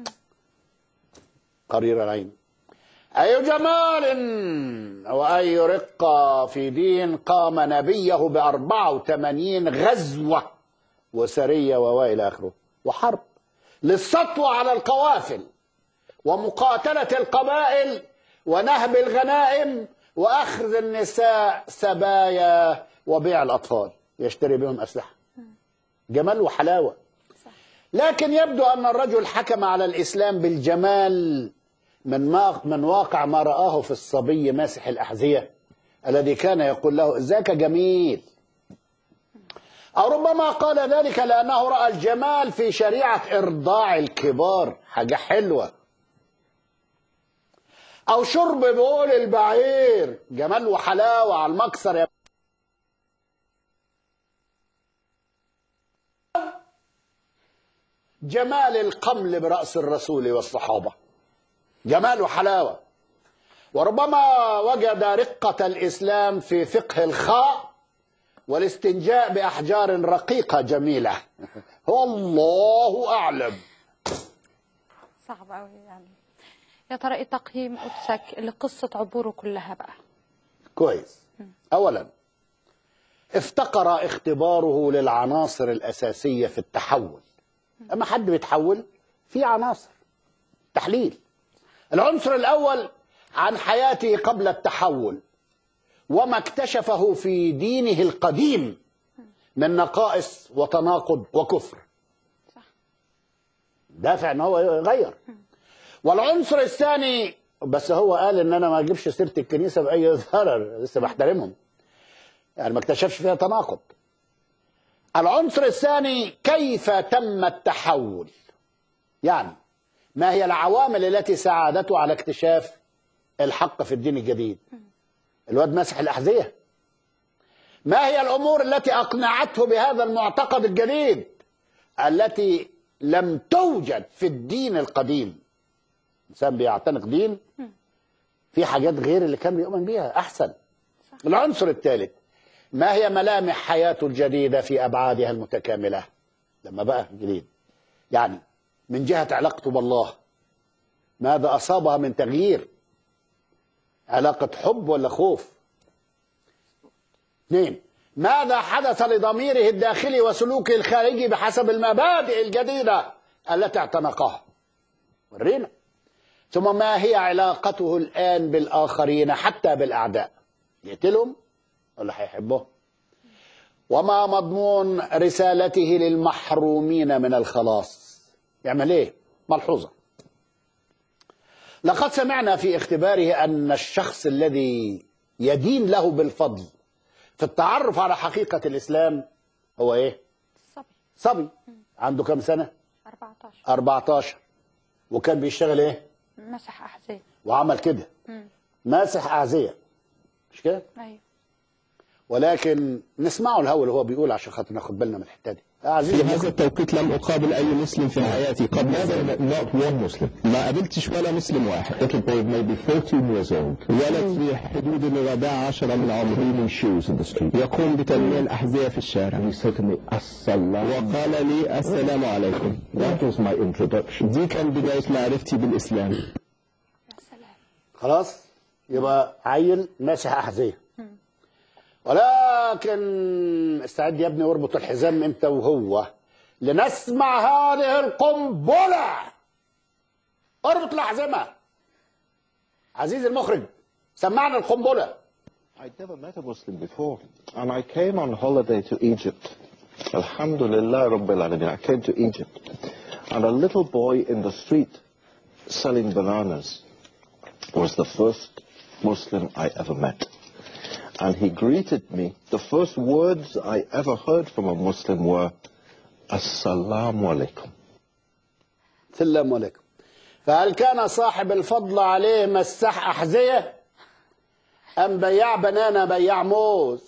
قرير العين أي جمال وأي رقة في دين قام نبيه بأربعة وثمانين غزوة وسرية وإلى آخره وحرب للسطوة على القوافل ومقاتلة القبائل ونهب الغنائم وأخذ النساء سبايا وبيع الأطفال يشتري بهم أسلحة جمال وحلاوة لكن يبدو أن الرجل حكم على الإسلام بالجمال من ما من واقع ما رآه في الصبي ماسح الأحذية الذي كان يقول له ذاك جميل أو ربما قال ذلك لأنه رأى الجمال في شريعة إرضاع الكبار حاجة حلوة أو شرب بول البعير جمال وحلاوة على المكسر يا جمال القمل برأس الرسول والصحابة جمال وحلاوة وربما وجد رقة الإسلام في فقه الخاء والاستنجاء بأحجار رقيقة جميلة هو الله أعلم صعب قوي يعني يا ترى ايه تقييم قدسك لقصة عبوره كلها بقى كويس أولا افتقر اختباره للعناصر الأساسية في التحول أما حد بيتحول في عناصر تحليل العنصر الأول عن حياته قبل التحول وما اكتشفه في دينه القديم من نقائص وتناقض وكفر دافع ان هو يغير والعنصر الثاني بس هو قال ان انا ما اجيبش سيره الكنيسه باي ضرر لسه بحترمهم يعني ما اكتشفش فيها تناقض العنصر الثاني كيف تم التحول يعني ما هي العوامل التي ساعدته على اكتشاف الحق في الدين الجديد الواد مسح الأحذية ما هي الأمور التي أقنعته بهذا المعتقد الجديد التي لم توجد في الدين القديم الإنسان بيعتنق دين في حاجات غير اللي كان بيؤمن بيها أحسن العنصر الثالث ما هي ملامح حياته الجديدة في أبعادها المتكاملة لما بقى جديد يعني من جهة علاقته بالله ماذا أصابها من تغيير علاقة حب ولا خوف اثنين ماذا حدث لضميره الداخلي وسلوكه الخارجي بحسب المبادئ الجديدة التي اعتنقها ورينا ثم ما هي علاقته الآن بالآخرين حتى بالأعداء يقتلهم ولا هيحبهم وما مضمون رسالته للمحرومين من الخلاص يعمل ايه ملحوظة لقد سمعنا في اختباره أن الشخص الذي يدين له بالفضل في التعرف على حقيقة الإسلام هو إيه؟ صبي صبي عنده كم سنة؟ 14 14 وكان بيشتغل إيه؟ مسح أحذية وعمل كده ماسح أعزية مش كده؟ أيوه ولكن نسمعه الهول اللي هو بيقول عشان خاطر ناخد بالنا من الحتة دي يا عزيزي في المخرج. هذا التوقيت لم أقابل أي مسلم في حياتي قبل هذا Not one Muslim. ما قابلتش ولا مسلم واحد Little boy, maybe 14 years old, ولد في حدود الرابعة عشرة من عمره cleaning shoes in the street. يقوم بتلميع الأحذية في الشارع And he said to me, Assalamu. وقال لي السلام عليكم That was my introduction. دي كان بداية معرفتي بالإسلام خلاص يبقى عيل ماسح احذيه ولكن استعد يا ابني واربط الحزام انت وهو لنسمع هذه القنبله اربط الاحزمه عزيزي المخرج سمعنا القنبله I'd never met a Muslim before, and I came on holiday to Egypt. Alhamdulillah Rabbil Alameen. I came to Egypt, and a little boy in the street selling bananas was the first Muslim I ever met. And he greeted me. The first words I ever heard from a Muslim were, Assalamu alaikum. سلام عليكم فهل كان صاحب الفضل عليه مساح أحذية أم بياع بنانا بياع موز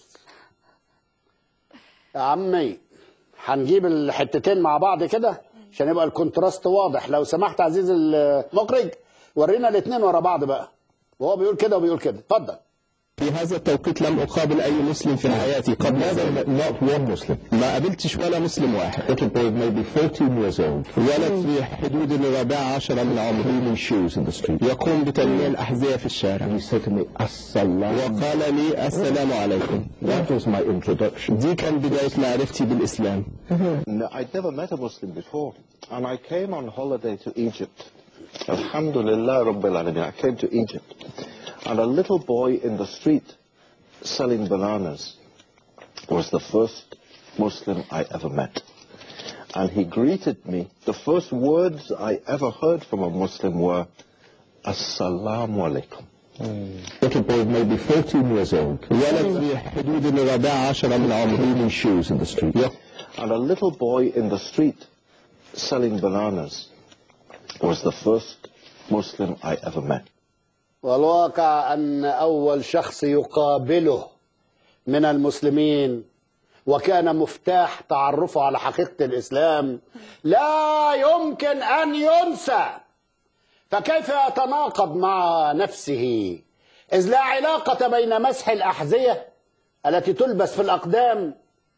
يا عمي هنجيب الحتتين مع بعض كده عشان يبقى الكونتراست واضح لو سمحت عزيزي المخرج ورينا الاثنين ورا بعض بقى وهو بيقول كده وبيقول كده اتفضل في هذا التوقيت لم أقابل أي مسلم في حياتي قبل هذا Not one Muslim. ما قابلتش ولا مسلم واحد Little boy, maybe 14 years old, ولد في حدود الرابعة عشرة من عمره cleaning shoes in the street. يقوم بتلميع الأحذية في الشارع And he said to me, Assalamu. وقال لي السلام عليكم That was my introduction. دي كان بداية معرفتي بالإسلام No, I'd never met a Muslim before, and I came on holiday to Egypt. Alhamdulillah Rabbil Alameen. I came to Egypt, and a little boy in the street selling bananas was the first Muslim I ever met. And he greeted me. The first words I ever heard from a Muslim were, Assalamu alaikum. Little boy, maybe 14 years old, ولد في حدود الرابعة عشرة من عمره cleaning shoes in the street. And a little boy in the street selling bananas was the first Muslim I ever met. والواقع أن أول شخص يقابله من المسلمين وكان مفتاح تعرفه على حقيقة الإسلام لا يمكن أن ينسى فكيف يتناقض مع نفسه إذ لا علاقة بين مسح الأحذية التي تلبس في الأقدام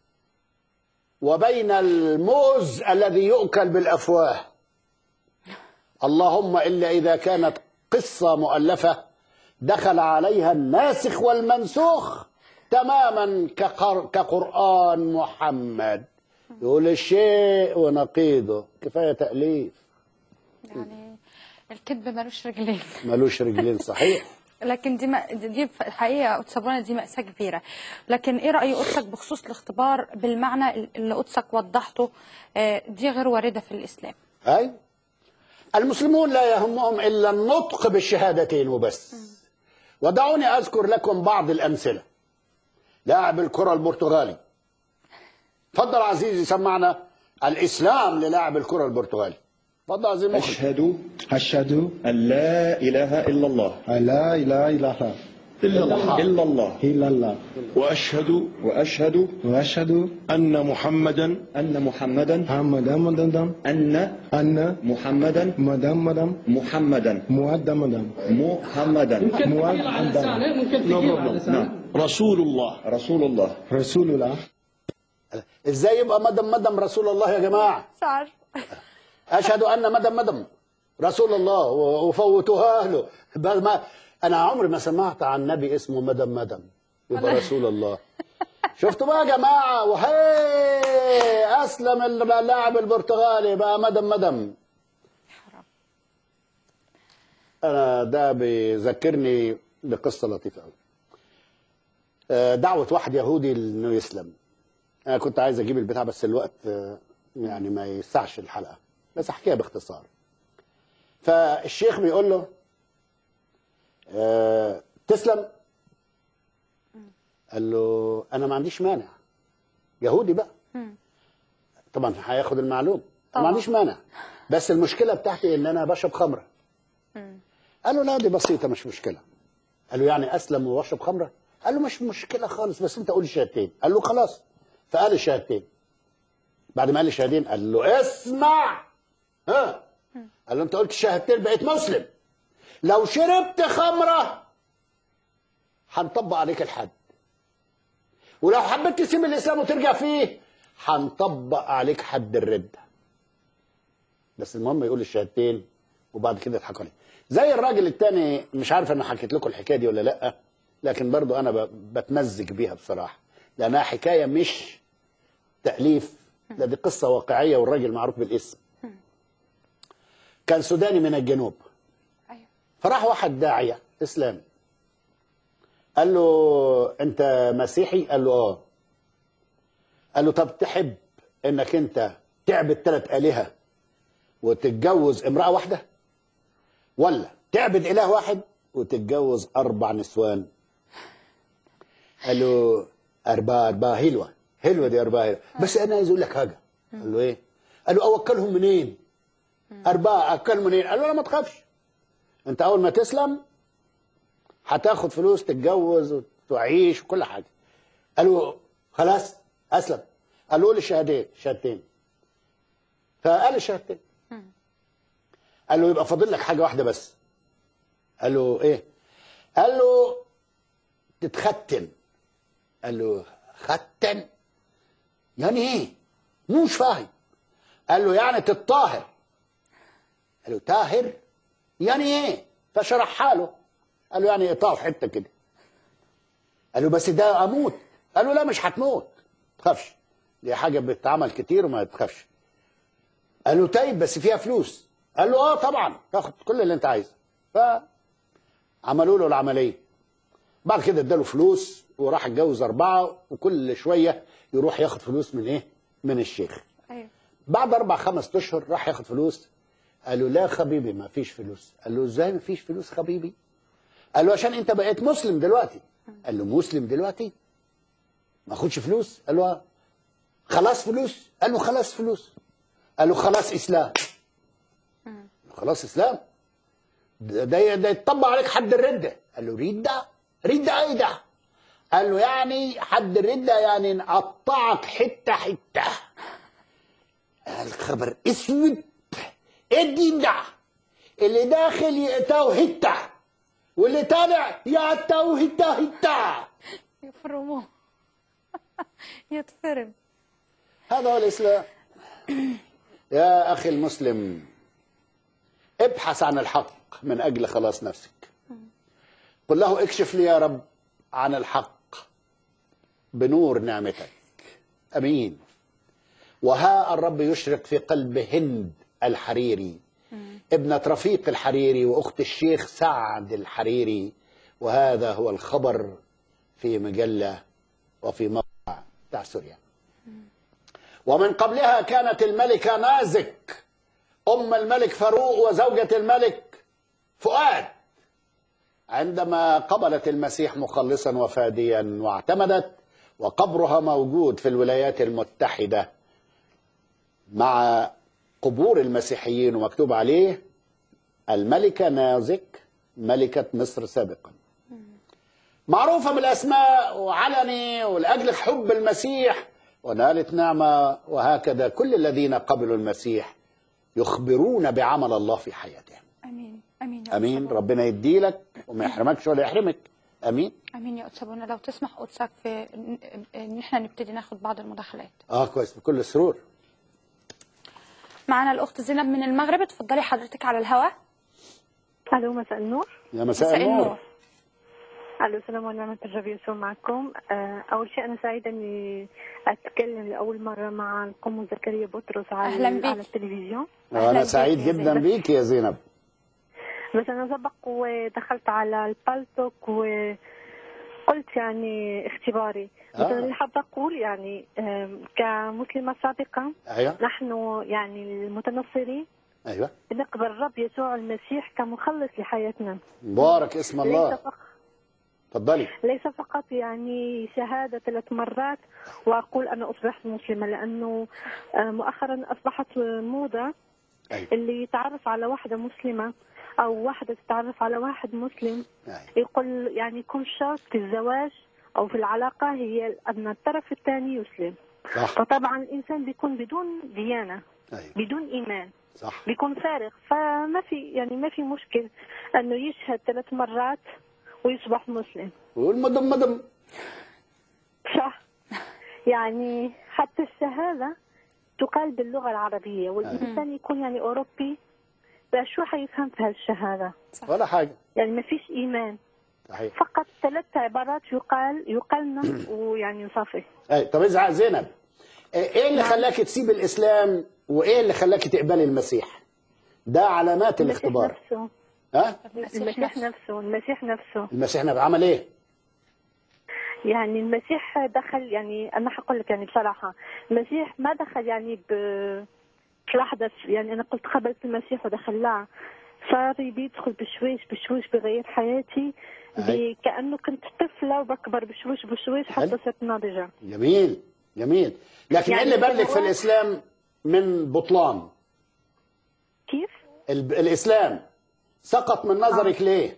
وبين الموز الذي يؤكل بالأفواه اللهم إلا إذا كانت قصة مؤلفة دخل عليها الناسخ والمنسوخ تماما كقر... كقرآن محمد يقول الشيء ونقيضه كفاية تأليف يعني الكذب ملوش رجلين ملوش رجلين صحيح لكن دي ما دي في الحقيقه قدسبونا دي مأساة كبيره لكن ايه رأي قدسك بخصوص الاختبار بالمعنى اللي قدسك وضحته آه، دي غير وارده في الاسلام أي المسلمون لا يهمهم إلا النطق بالشهادتين وبس ودعوني أذكر لكم بعض الأمثلة لاعب الكرة البرتغالي تفضل عزيزي سمعنا الإسلام للاعب الكرة البرتغالي تفضل عزيزي المخرج أشهد أشهد أن لا إله إلا الله أن لا إله إلا إلا الله إلا الله إلا الله وأشهد وأشهد وأشهد أن محمدا أن محمدا محمدا مدام أن أن محمدا مدام مدام محمدا مؤدم مدام محمدا مؤدم نعم رسول الله رسول الله رسول الله ازاي يبقى مدم مدم رسول الله يا جماعه صار اشهد ان مدم مدم رسول الله و- وفوتوها له بل ما انا عمري ما سمعت عن نبي اسمه مدم مدم يبقى رسول الله شفتوا بقى يا جماعه وهي اسلم اللاعب البرتغالي بقى مدم مدم انا ده بيذكرني بقصه لطيفه قوي آه، دعوه واحد يهودي انه يسلم انا كنت عايز اجيب البتاع بس الوقت آه، يعني ما يسعش الحلقه بس احكيها باختصار فالشيخ بيقول له آه، تسلم قال له انا ما عنديش مانع يهودي بقى طبعا هياخد المعلوم ما طبعا. عنديش مانع بس المشكله بتاعتي ان انا بشرب خمره قال له لا دي بسيطه مش مشكله قال له يعني اسلم واشرب خمره قال له مش مشكله خالص بس انت قول الشهادتين قال له خلاص فقال الشهادتين بعد ما قال الشهادين قال له اسمع ها قال له انت قلت الشهادتين بقيت مسلم لو شربت خمره هنطبق عليك الحد ولو حبيت تسيب الاسلام وترجع فيه هنطبق عليك حد الرده بس المهم يقول الشهادتين وبعد كده يضحكوا عليه زي الراجل التاني مش عارف انا حكيت لكم الحكايه دي ولا لا لكن برضو انا ب- بتمزج بيها بصراحه لانها حكايه مش تاليف لا دي قصه واقعيه والراجل معروف بالاسم كان سوداني من الجنوب أيوة. فراح واحد داعيه اسلامي قال له انت مسيحي قال له اه قال له طب تحب انك انت تعبد ثلاث الهه وتتجوز امراه واحده ولا تعبد اله واحد وتتجوز اربع نسوان قال له اربعه اربعه حلوه حلوه دي اربعه حلوة. بس انا عايز اقول لك حاجه قال له ايه قال له اوكلهم منين اربعه اكلهم منين قال له لا ما تخافش انت اول ما تسلم هتاخد فلوس تتجوز وتعيش وكل حاجه قال له خلاص اسلم قال له قول الشهادتين شهادتين فقال الشهادتين قال له يبقى فاضل لك حاجه واحده بس قال له ايه قال له تتختن قال له ختن يعني ايه مش فاهم قال له يعني تتطاهر قال له طاهر يعني ايه فشرحها له قال له يعني اقطعه في حته كده قال له بس ده اموت قال له لا مش هتموت ما تخافش دي حاجه بتتعمل كتير وما تخافش قال له طيب بس فيها فلوس قال له اه طبعا تاخد كل اللي انت عايزه فعملوا له العمليه بعد كده اداله فلوس وراح اتجوز اربعه وكل شويه يروح ياخد فلوس من ايه؟ من الشيخ ايوه بعد اربع خمس اشهر راح ياخد فلوس قال له لا حبيبي ما فيش فلوس قال له ازاي ما فيش فلوس حبيبي قال له عشان انت بقيت مسلم دلوقتي قال له مسلم دلوقتي ما اخدش فلوس قال له آه. خلاص فلوس قال له خلاص فلوس قال له خلاص اسلام خلاص اسلام ده ده ده يتطبق عليك حد الرده قال له رده رده ايه ده قال له يعني حد الرده يعني نقطعك حته حته الخبر اسود ايه الدين ده اللي داخل يقتاو هته واللي طالع يقتاو هته هته يفرموه يتفرم هذا هو الاسلام يا اخي المسلم ابحث عن الحق من اجل خلاص نفسك قل له اكشف لي يا رب عن الحق بنور نعمتك امين وها الرب يشرق في قلب هند الحريري ابنة رفيق الحريري واخت الشيخ سعد الحريري وهذا هو الخبر في مجله وفي موقع بتاع سوريا ومن قبلها كانت الملكة نازك أم الملك فاروق وزوجة الملك فؤاد عندما قبلت المسيح مخلصا وفاديا واعتمدت وقبرها موجود في الولايات المتحدة مع قبور المسيحيين ومكتوب عليه الملكة نازك ملكة مصر سابقا معروفة بالأسماء وعلني ولأجل حب المسيح ونالت نعمة وهكذا كل الذين قبلوا المسيح يخبرون بعمل الله في حياتهم امين امين يا أمين أتسابونا. ربنا يديلك وما يحرمكش ولا يحرمك أمين امين يا أتسابونا لو تسمح قدسك في إن- ان احنا نبتدي ناخد بعض المداخلات آه كويس بكل سرور معنا الاخت زينب من المغرب اتفضلي حضرتك على الهواء الو مساء النور يا مساء النور الو السلام ونعمة الرب يسوع معكم آه، اول شيء انا سعيده اني اتكلم لاول مره مع القم زكريا بطرس على أهلاً بيك. على التلفزيون أنا سعيد جدا بيك يا زينب بس انا سبق ودخلت على البالتوك وقلت يعني اختباري بس آه. انا اللي حابه اقول يعني آم، كمسلمه سابقه أيوه نحن يعني المتنصرين أيوه نقبل الرب يسوع المسيح كمخلص لحياتنا مبارك اسم ليس الله فقط تفضلي ليس فقط يعني شهادة ثلاث مرات وأقول أنا أصبحت مسلمة لأنه آه، مؤخرا أصبحت موضة أيوه اللي يتعرف على واحدة مسلمة أو واحدة تتعرف على واحد مسلم أيوه يقول يعني يكون شرط في الزواج أو في العلاقة هي أن الطرف الثاني يسلم صح. فطبعا الانسان بيكون بدون ديانه أيوة. بدون ايمان صح بيكون فارغ فما في يعني ما في مشكل انه يشهد ثلاث مرات ويصبح مسلم والمدم مدم صح يعني حتى الشهادة تقال باللغة العربية والإنسان يكون يعني أوروبي فشو حيفهم في هالشهادة ولا حاجه يعني ما فيش إيمان صحيح فقط ثلاث عبارات يقال يقالنا ويعني صافي اي طب ازعق زينب ايه اللي خلاك تسيب الاسلام وايه اللي خلاك تقبلي المسيح ده علامات المسيح الاختبار نفسه ها المسيح نفسه المسيح نفسه المسيح نبي عمل ايه يعني المسيح دخل يعني انا حقول لك يعني بصراحه المسيح ما دخل يعني ب في لحظه يعني انا قلت قبلت المسيح ودخل لا صار بيدخل بشويش بشويش بغير حياتي ب- كانه كنت طفله وبكبر بشويش بشويش حتى حلو. صرت ناضجه جميل جميل لكن يعني ايه اللي بلغ في هو- الاسلام من بطلان كيف؟ ال- الاسلام سقط من نظرك ليه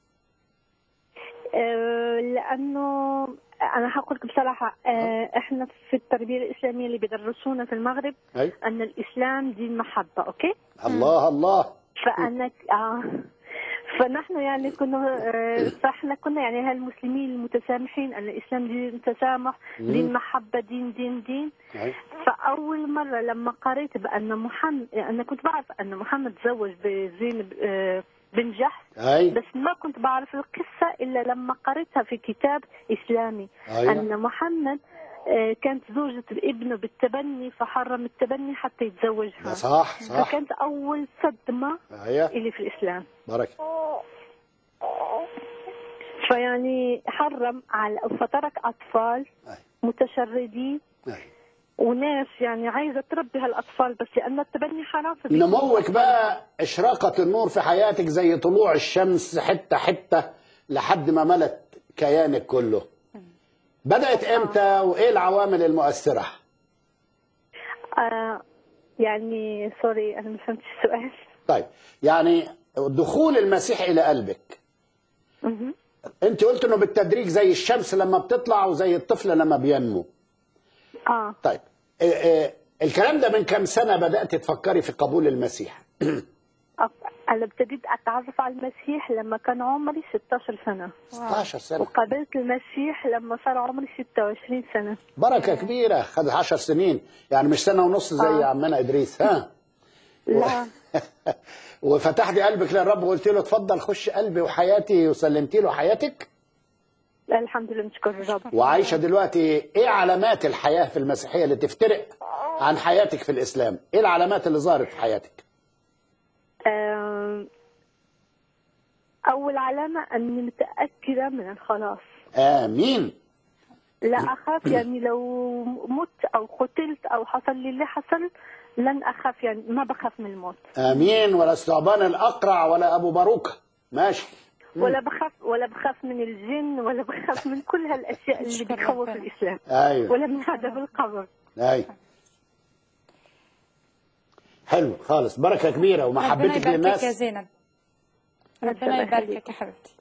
آه، لانه انا حقول لك بصراحه آه، احنا في التربيه الاسلاميه اللي بيدرسونا في المغرب أي. ان الاسلام دين محبه اوكي الله الله فانا آه فنحن يعني كنا آه، فاحنا كنا يعني هالمسلمين المتسامحين ان الاسلام دين تسامح دين محبه دين دين دين أي. فاول مره لما قريت بان محمد انا كنت بعرف ان محمد تزوج بزينب آه، بن جحش أي. بس ما كنت بعرف القصه الا لما قريتها في كتاب اسلامي أيوة. ان محمد آه، كانت زوجة ابنه بالتبني فحرم التبني حتى يتزوجها ده صح صح فكانت أول صدمة ايوه اللي في الإسلام بركه فيعني حرم على فترك أطفال أي. متشردين أي. وناس يعني عايزة تربي هالأطفال بس لأن التبني حرام فبيكون- نموك بقى اشراقة النور في حياتك زي طلوع الشمس حتة حتة لحد ما ملت كيانك كله بدأت امتى وايه العوامل المؤثرة آه يعني سوري أنا ما فهمتش السؤال طيب يعني دخول المسيح الى قلبك مهم. انت قلت انه بالتدريج زي الشمس لما بتطلع وزي الطفل لما بينمو آه طيب اه اه الكلام ده من كم سنة بدأت تفكري في قبول المسيح أف- أنا ابتديت أتعرف على المسيح لما كان عمري 16 سنة 16 سنة وقابلت المسيح لما صار عمري 26 سنة بركة كبيرة خد 10 سنين يعني مش سنة ونص زي آه. عمنا إدريس ها لا وفتحتي قلبك للرب وقلت له اتفضل خش قلبي وحياتي وسلمتي له حياتك الحمد لله نشكر الرب وعايشة دلوقتي ايه علامات الحياة في المسيحية اللي تفترق عن حياتك في الإسلام ايه العلامات اللي ظهرت في حياتك آم، أول علامة أني متأكدة من الخلاص آمين لا أخاف يعني لو مت أو قتلت أو حصل لي اللي حصل لن أخاف يعني ما بخاف من الموت آمين ولا الثعبان الأقرع ولا أبو باروكة ماشي ولا بخاف ولا بخاف من الجن ولا بخاف من كل هالأشياء اللي نشكر بتخوف ربنا. الإسلام أيوه ولا من عذاب القبر أيوه حلو خالص بركة كبيرة ربنا ومحبتك يباركك يا للناس زينب ربنا الله يباركك يخليك. يا حبيبتي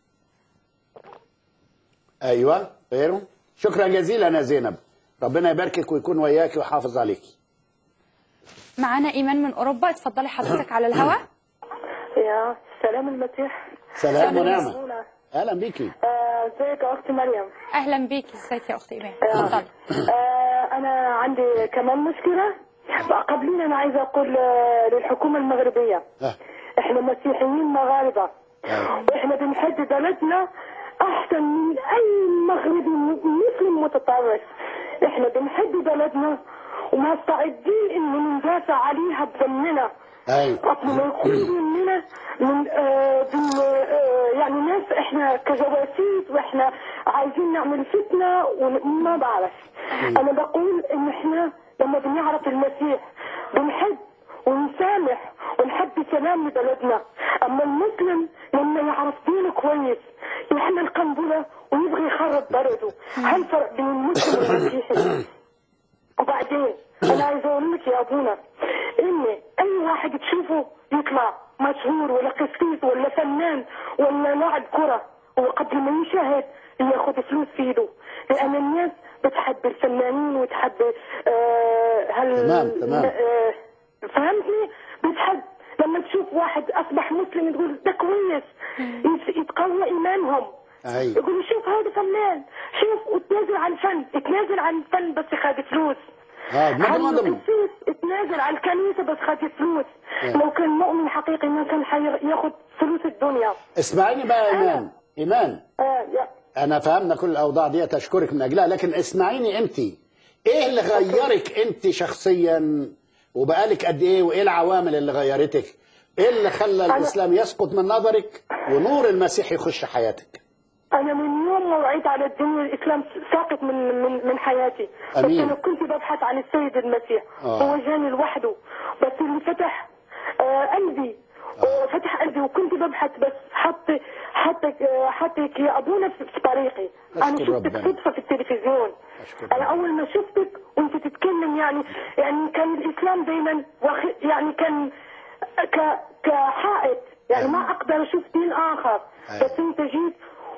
ايوه غيره شكرا جزيلا يا زينب ربنا يباركك ويكون وياك ويحافظ عليك معانا ايمان من اوروبا اتفضلي حضرتك على الهواء يا سلام المسيح سلام ونعمه مسؤولة. اهلا بيكي آه، ازيك يا اختي مريم اهلا بيكي ازيك يا اختي ايمان اتفضلي آه، انا عندي كمان مشكله قبلين انا عايزه اقول آه، للحكومه المغربيه آه. احنا مسيحيين مغاربه واحنا بنحب بلدنا احسن من اي مغربي م- مسلم متطرف احنا بنحب بلدنا ومستعدين ان ندافع عليها بدمنا ايوه قبل ما يكون مننا من آه بن آه يعني ناس احنا كجواسيس واحنا عايزين نعمل فتنه وما بعرف انا بقول ان احنا لما بنعرف المسيح بنحب ونسامح ونحب سلام لبلدنا اما المسلم لما يعرف دينه كويس يحمل قنبله ويبغى يخرب بلده هل فرق بين المسلم والمسيحي وبعدين انا عايزه اقول لك يا ابونا ان اي واحد تشوفه يطلع مشهور ولا قسيس ولا فنان ولا لاعب كره هو قبل ما يشاهد ياخذ فلوس في ايده لان الناس بتحب الفنانين وتحب آه هل تمام، تمام. آه فهمتني بتحب لما تشوف واحد اصبح مسلم تقول ده كويس يت- يتقوى ايمانهم أيوة. يقول شوف هذا فنان شوف وتنازل عن الفن اتنازل عن الفن بس خد فلوس اه مدام هل مدام القسيس اتنازل عن الكنيسه بس خد فلوس إيه. لو كان مؤمن حقيقي ما كان حياخد فلوس الدنيا اسمعيني بقى يا ايمان ايمان آه يا انا فهمنا كل الاوضاع دي اشكرك من اجلها لكن اسمعيني انت ايه اللي غيرك انت شخصيا وبقالك قد ايه وايه العوامل اللي غيرتك ايه اللي خلى الاسلام يسقط من نظرك ونور المسيح يخش حياتك انا من يوم ما وعيت على الدنيا الاسلام ساقط من من من حياتي أمين. بس انا كنت ببحث عن السيد المسيح آه. هو جاني لوحده بس اللي فتح آه قلبي فتح قلبي وكنت ببحث بس حط حطك آه، حطك يا ابونا في في طريقي انا أشكر شفتك ربنا. صدفه في التلفزيون انا اول ما شفتك وانت تتكلم يعني يعني كان الاسلام دايما واخ- يعني كان ك كحائط يعني ما اقدر اشوف دين اخر بس انت جيت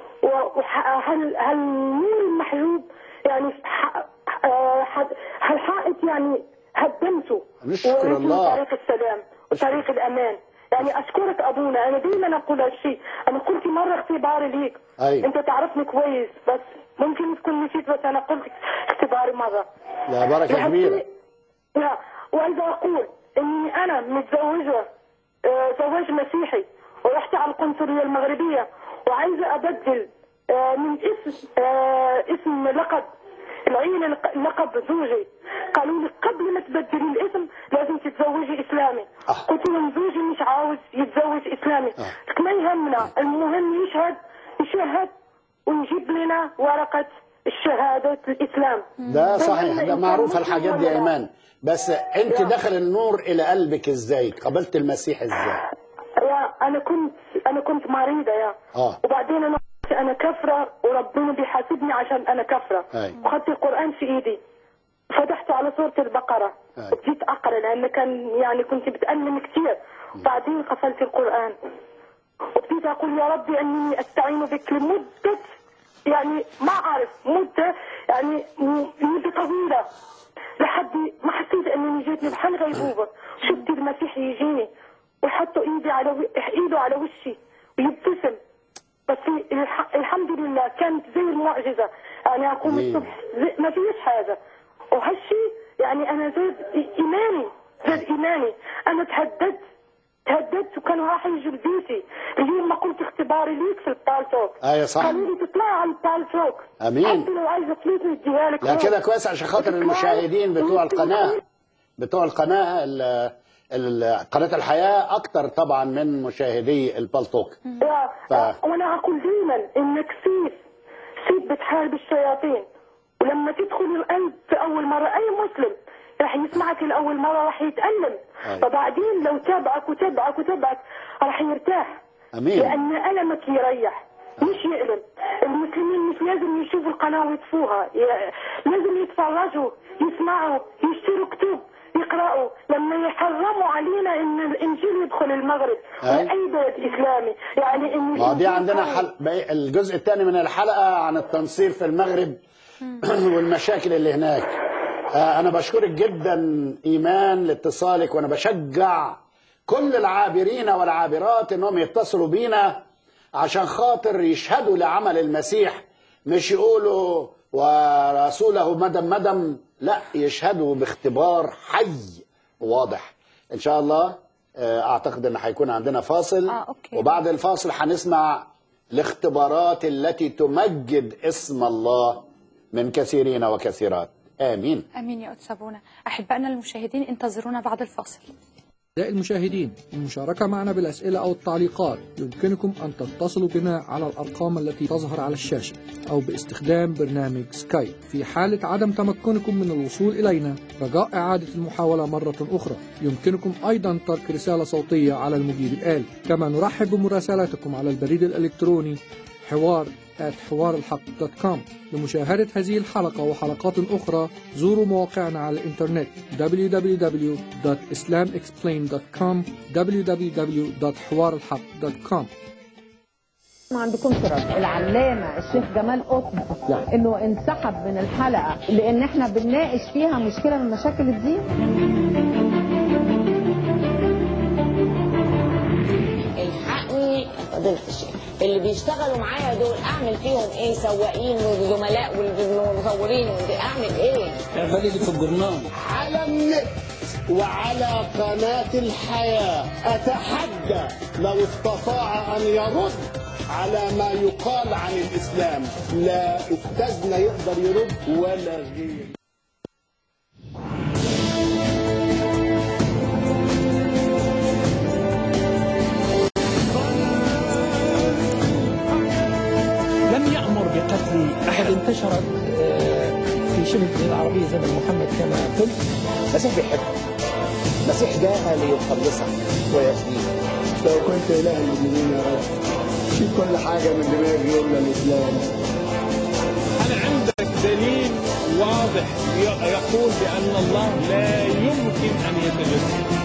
وهل هل النور المحجوب يعني ح- آه، حد- هالحائط يعني هدمته نشكر ووريتني الله. طريق السلام وطريق الامان يعني اشكرك ابونا انا دايما اقول هالشيء انا قلت مره اختباري ليك أي. انت تعرفني كويس بس ممكن تكون نسيت بس انا قلت اختباري مره لا بركه لهالشيء- كبيره لا وعايزه اقول اني انا متزوجه آه، زواج مسيحي ورحت على القنصليه المغربيه وعايزه ابدل آه، من اسم آه، اسم لقب العين لق- لقب زوجي قالوا لي قبل ما تبدلي الاسم لازم تتزوجي اسلامي قلت لهم زوجي مش عاوز يتزوج اسلامي قلت ما يهمنا المهم يشهد يشهد ونجيب لنا ورقه الشهاده الاسلام ده صحيح ده معروف الحاجات دي يا ايمان بس انت دخل النور الى قلبك ازاي قبلت المسيح ازاي يا انا كنت انا كنت مريضه يا اه وبعدين انا انا كفره وربنا بيحاسبني عشان انا كفره أي. وخدت القران في ايدي فتحت على سوره البقره أي. وبديت اقرا لان كان يعني كنت بتالم كثير بعدين قفلت القران وبديت اقول يا ربي اني استعين بك لمده يعني ما اعرف مده يعني م- مده طويله لحد ما حسيت انني جيتني بحال غيبوبه شفت المسيح يجيني ويحط ايدي على و... ايده على وشي ويبتسم بس الح... الحمد لله كانت زي المعجزه يعني اقوم أمين. الصبح زي... ما فيش حاجه وهالشي يعني انا زاد إي- ايماني زاد ايماني انا تهددت تهددت وكانوا راح يجوا لبيتي اليوم ما قلت اختباري ليك في البالتوك ايوه صح قالوا لي تطلعي على البالتوك امين حتى لو عايزه فلوس نديها لك لا هون. كده كويس عشان خاطر المشاهدين بتوع القناه بتوع القناه ال- ال- قناه الحياه اكتر طبعا من مشاهدي البلطوك يا ف- وانا اقول دائما انك سيف سيف بتحارب الشياطين ولما تدخل القلب في اول مره اي مسلم راح يسمعك لاول مره راح يتالم أي. فبعدين لو تابعك وتابعك وتابعك راح يرتاح امين لان المك يريح مش يألم المسلمين مش لازم يشوفوا القناه ويطفوها ي- لازم يتفرجوا يسمعوا يشتروا كتب يقرأوا لما يحرموا علينا ان الانجيل يدخل المغرب أي. واي بلد اسلامي يعني ان ما هو دي الإنجيل عندنا قوي. حل... بقى الجزء الثاني من الحلقه عن التنصير في المغرب والمشاكل اللي هناك آه، انا بشكرك جدا ايمان لاتصالك وانا بشجع كل العابرين والعابرات انهم يتصلوا بينا عشان خاطر يشهدوا لعمل المسيح مش يقولوا ورسوله مدم مدم لا يشهدوا باختبار حي واضح ان شاء الله آه، اعتقد ان هيكون عندنا فاصل آه، أوكي. وبعد الفاصل هنسمع الاختبارات التي تمجد اسم الله من كثيرين وكثيرات امين امين يا قدس ابونا احبائنا المشاهدين انتظرونا بعد الفاصل أعزائي المشاهدين المشاركة معنا بالأسئلة أو التعليقات يمكنكم أن تتصلوا بنا على الأرقام التي تظهر على الشاشة أو باستخدام برنامج سكايب في حالة عدم تمكنكم من الوصول إلينا رجاء إعادة المحاولة مرة أخرى يمكنكم أيضا ترك رسالة صوتية على المجيب الآلي كما نرحب بمراسلاتكم على البريد الإلكتروني حوار حوار الحق دوت كوم لمشاهدة هذه الحلقة وحلقات أخرى زوروا مواقعنا على الإنترنت www.islamexplained.com www.حوارالحق.com ما عندكمش رد العلامه الشيخ جمال قطب انه انسحب من الحلقه لان احنا بنناقش فيها مشكله من مشاكل الدين الحقني فضيلة الشيخ اللي بيشتغلوا معايا دول اعمل فيهم ايه سواقين وزملاء والمصورين اعمل ايه اعملي في الجرنان على النت وعلى قناة الحياة أتحدى لو استطاع أن يرد على ما يقال عن الإسلام لا أستاذنا يقدر يرد ولا غير لم يأمر بقتل أحد انتشرت آه، في شبه الجزيرة العربية زمن محمد كما قلت المسيح بيحبك المسيح جاء ليخلصك ويفديك لو كنت إله المؤمنين يا رب شيل كل حاجة من دماغي إلا الإسلام هل عندك دليل واضح ي- يقول بأن الله لا يمكن أن يتجسد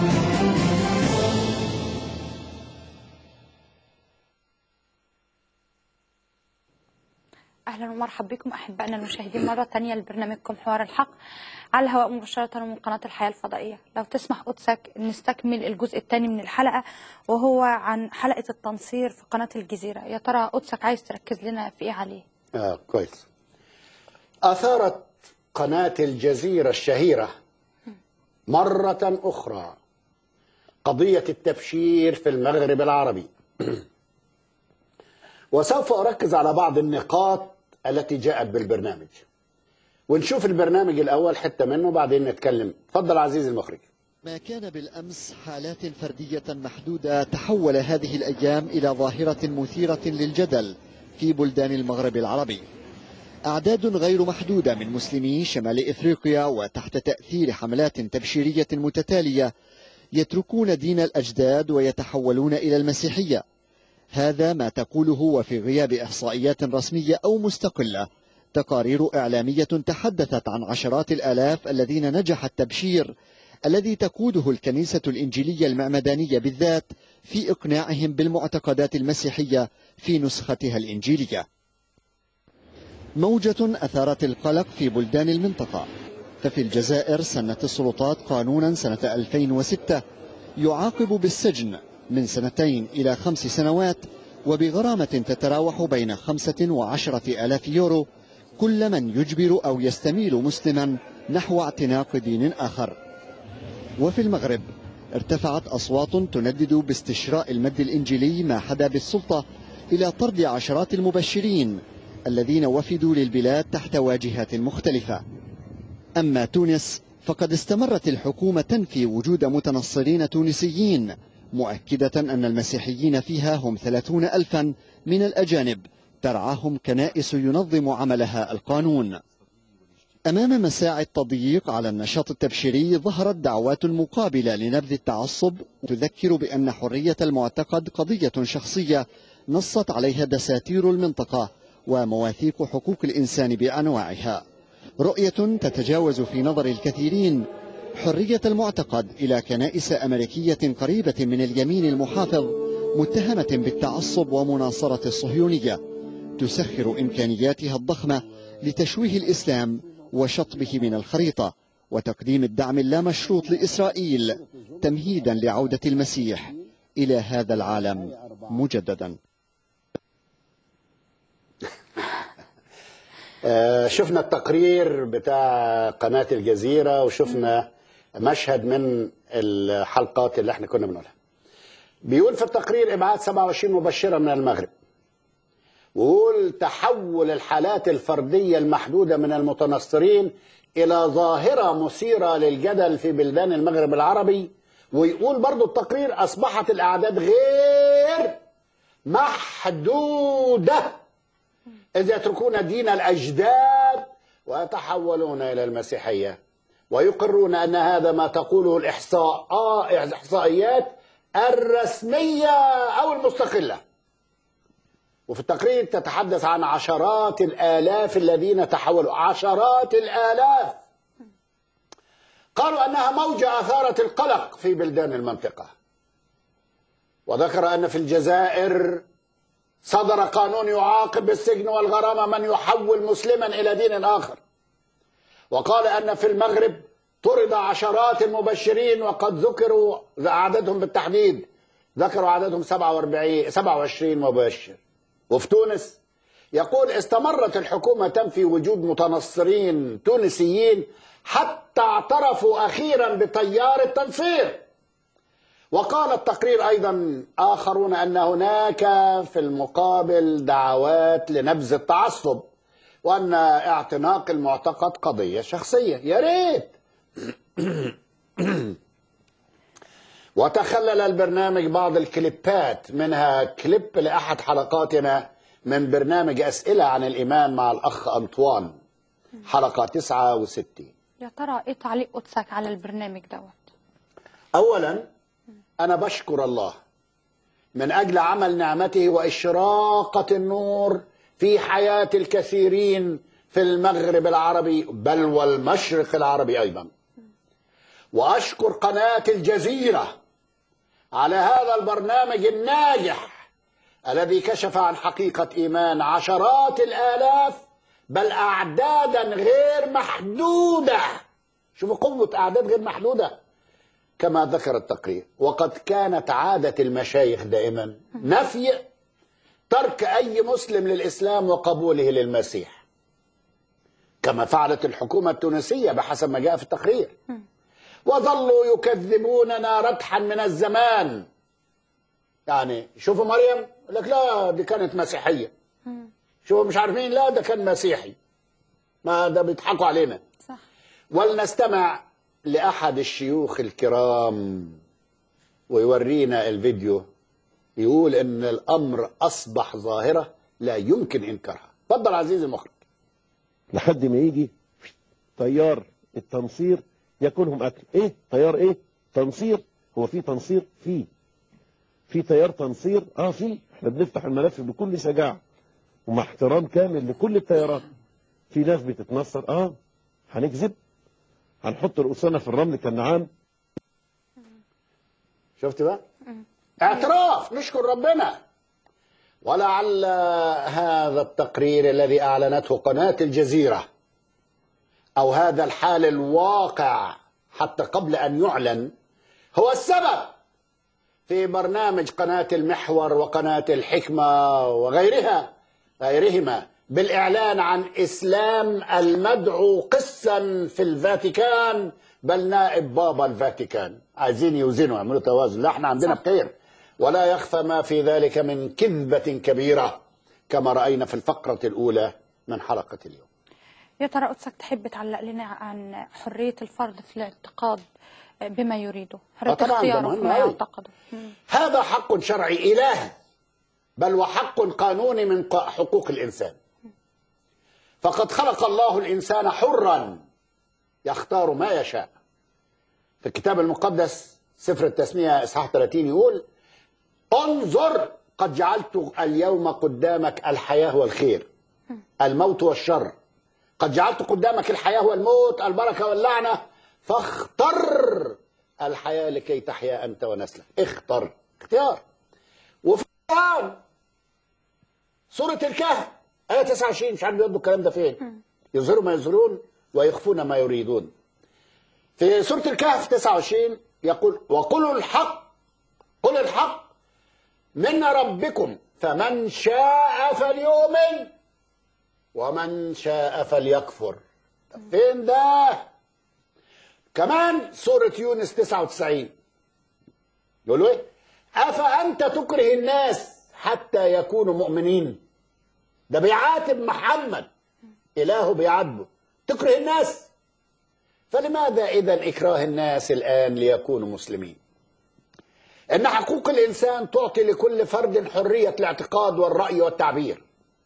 اهلا ومرحبا بكم احبائنا المشاهدين مره تانية لبرنامجكم حوار الحق على الهواء مباشره من قناه الحياه الفضائيه لو تسمح قدسك نستكمل الجزء الثاني من الحلقه وهو عن حلقه التنصير في قناه الجزيره يا ترى قدسك عايز تركز لنا في ايه عليه آه كويس أثارت قناة الجزيرة الشهيرة مرة أخرى قضية التبشير في المغرب العربي وسوف أركز على بعض النقاط التي جاءت بالبرنامج ونشوف البرنامج الأول حتة منه بعدين نتكلم تفضل عزيزي المخرج ما كان بالأمس حالات فردية محدودة تحول هذه الأيام إلى ظاهرة مثيرة للجدل في بلدان المغرب العربي أعداد غير محدودة من مسلمي شمال إفريقيا وتحت تأثير حملات تبشيرية متتالية يتركون دين الأجداد ويتحولون إلى المسيحية هذا ما تقوله وفي غياب إحصائيات رسمية أو مستقلة تقارير إعلامية تحدثت عن عشرات الآلاف الذين نجح التبشير الذي تقوده الكنيسة الإنجيلية المعمدانية بالذات في إقناعهم بالمعتقدات المسيحية في نسختها الإنجيلية موجة أثارت القلق في بلدان المنطقة ففي الجزائر سنت السلطات قانونا سنة 2006 يعاقب بالسجن من سنتين إلى خمس سنوات وبغرامة تتراوح بين خمسة وعشرة ألاف يورو كل من يجبر أو يستميل مسلما نحو اعتناق دين آخر وفي المغرب ارتفعت أصوات تندد باستشراء المد الإنجيلي ما حدا بالسلطة إلى طرد عشرات المبشرين الذين وفدوا للبلاد تحت واجهات مختلفة أما تونس فقد استمرت الحكومة تنفي وجود متنصرين تونسيين مؤكدة أن المسيحيين فيها هم ثلاثون ألفا من الأجانب ترعاهم كنائس ينظم عملها القانون أمام مساعي التضييق على النشاط التبشيري ظهرت دعوات مقابلة لنبذ التعصب تذكر بأن حرية المعتقد قضية شخصية نصت عليها دساتير المنطقة ومواثيق حقوق الإنسان بأنواعها رؤية تتجاوز في نظر الكثيرين حرية المعتقد إلى كنائس أمريكية قريبة من اليمين المحافظ متهمة بالتعصب ومناصرة الصهيونية تسخر إمكانياتها الضخمة لتشويه الإسلام وشطبه من الخريطة وتقديم الدعم اللامشروط لإسرائيل تمهيدا لعودة المسيح إلى هذا العالم مجددا آه، شفنا التقرير بتاع قناة الجزيرة وشفنا مشهد من الحلقات اللي احنا كنا بنقولها بيقول في التقرير إبعاد 27 مبشرة من المغرب ويقول تحول الحالات الفردية المحدودة من المتنصرين إلى ظاهرة مثيرة للجدل في بلدان المغرب العربي ويقول برضو التقرير أصبحت الأعداد غير محدودة إذ يتركون دين الأجداد ويتحولون إلى المسيحية ويقرون أن هذا ما تقوله الإحصاء آه الإحصائيات الرسمية أو المستقلة وفي التقرير تتحدث عن عشرات الآلاف الذين تحولوا عشرات الآلاف قالوا أنها موجة أثارت القلق في بلدان المنطقة وذكر أن في الجزائر صدر قانون يعاقب بالسجن والغرامة من يحول مسلما إلى دين آخر وقال أن في المغرب طرد عشرات المبشرين وقد ذكروا عددهم بالتحديد ذكروا عددهم 47 27 مبشر وفي تونس يقول استمرت الحكومة تنفي وجود متنصرين تونسيين حتى اعترفوا أخيرا بتيار التنصير وقال التقرير أيضا آخرون أن هناك في المقابل دعوات لنبذ التعصب وأن اعتناق المعتقد قضية شخصية يا ريت وتخلل البرنامج بعض الكليبات منها كليب لأحد حلقاتنا من برنامج أسئلة عن الإيمان مع الأخ أنطوان حلقة 69 يا ترى ايه تعليق قدسك على البرنامج دوت أولا أنا بشكر الله من أجل عمل نعمته وإشراقة النور في حياة الكثيرين في المغرب العربي بل والمشرق العربي أيضا وأشكر قناة الجزيرة على هذا البرنامج الناجح الذي كشف عن حقيقة إيمان عشرات الآلاف بل أعدادا غير محدودة شوفوا قوة أعداد غير محدودة كما ذكر التقرير وقد كانت عادة المشايخ دائما نفي ترك أي مسلم للإسلام وقبوله للمسيح كما فعلت الحكومة التونسية بحسب ما جاء في التقرير وظلوا يكذبوننا ردحا من الزمان يعني شوفوا مريم يقول لك لا دي كانت مسيحية شوفوا مش عارفين لا ده كان مسيحي ما ده بيضحكوا علينا صح ولنستمع لأحد الشيوخ الكرام ويورينا الفيديو يقول إن الأمر أصبح ظاهرة لا يمكن إنكارها تفضل عزيزي المخرج لحد ما يجي طيار التنصير ياكلهم اكل ايه طيار ايه تنصير هو في تنصير في في تيار تنصير اه في احنا بنفتح الملف بكل شجاعه ومع احترام كامل لكل التيارات في ناس بتتنصر اه هنكذب هنحط رؤوسنا في الرمل كالنعام شفت بقى اعتراف نشكر ربنا ولعل هذا التقرير الذي أعلنته قناة الجزيرة أو هذا الحال الواقع حتى قبل أن يعلن هو السبب في برنامج قناة المحور وقناة الحكمة وغيرها غيرهما بالإعلان عن إسلام المدعو قسا في الفاتيكان بل نائب بابا الفاتيكان عايزين يوزنوا يعملوا توازن لا احنا عندنا بخير ولا يخفى ما في ذلك من كذبة كبيرة كما رأينا في الفقرة الأولى من حلقة اليوم يا ترى قدسك تحب تعلق لنا عن حرية الفرد في الاعتقاد بما يريده حرية آه طبعاً، ده اختياره مهم فيما أوي. يعتقده مم. هذا حق شرعي إلهي بل وحق قانوني من ق- حقوق الإنسان فقد خلق الله الإنسان حرا يختار ما يشاء في الكتاب المقدس سفر التثنية إصحاح 30 يقول انظر قد جعلت اليوم قدامك الحياة والخير الموت والشر قد جعلت قدامك الحياة والموت البركة واللعنة فاختر الحياة لكي تحيا أنت ونسلك اختر اختيار وفي القرآن سورة الكهف آية 29 مش عارف بيودوا الكلام ده فين يظهروا ما يظهرون ويخفون ما يريدون في سورة الكهف 29 يقول وقلوا الحق قل الحق من ربكم فمن شاء فليؤمن ومن شاء فليكفر طب فين ده كمان سورة يونس 99 يقولوا ايه أفأنت تكره الناس حتى يكونوا مؤمنين ده بيعاتب محمد إلهه بيعاتبه تكره الناس فلماذا إذا إكراه الناس الآن ليكونوا مسلمين إن حقوق الإنسان تعطي لكل فرد حرية الاعتقاد والرأي والتعبير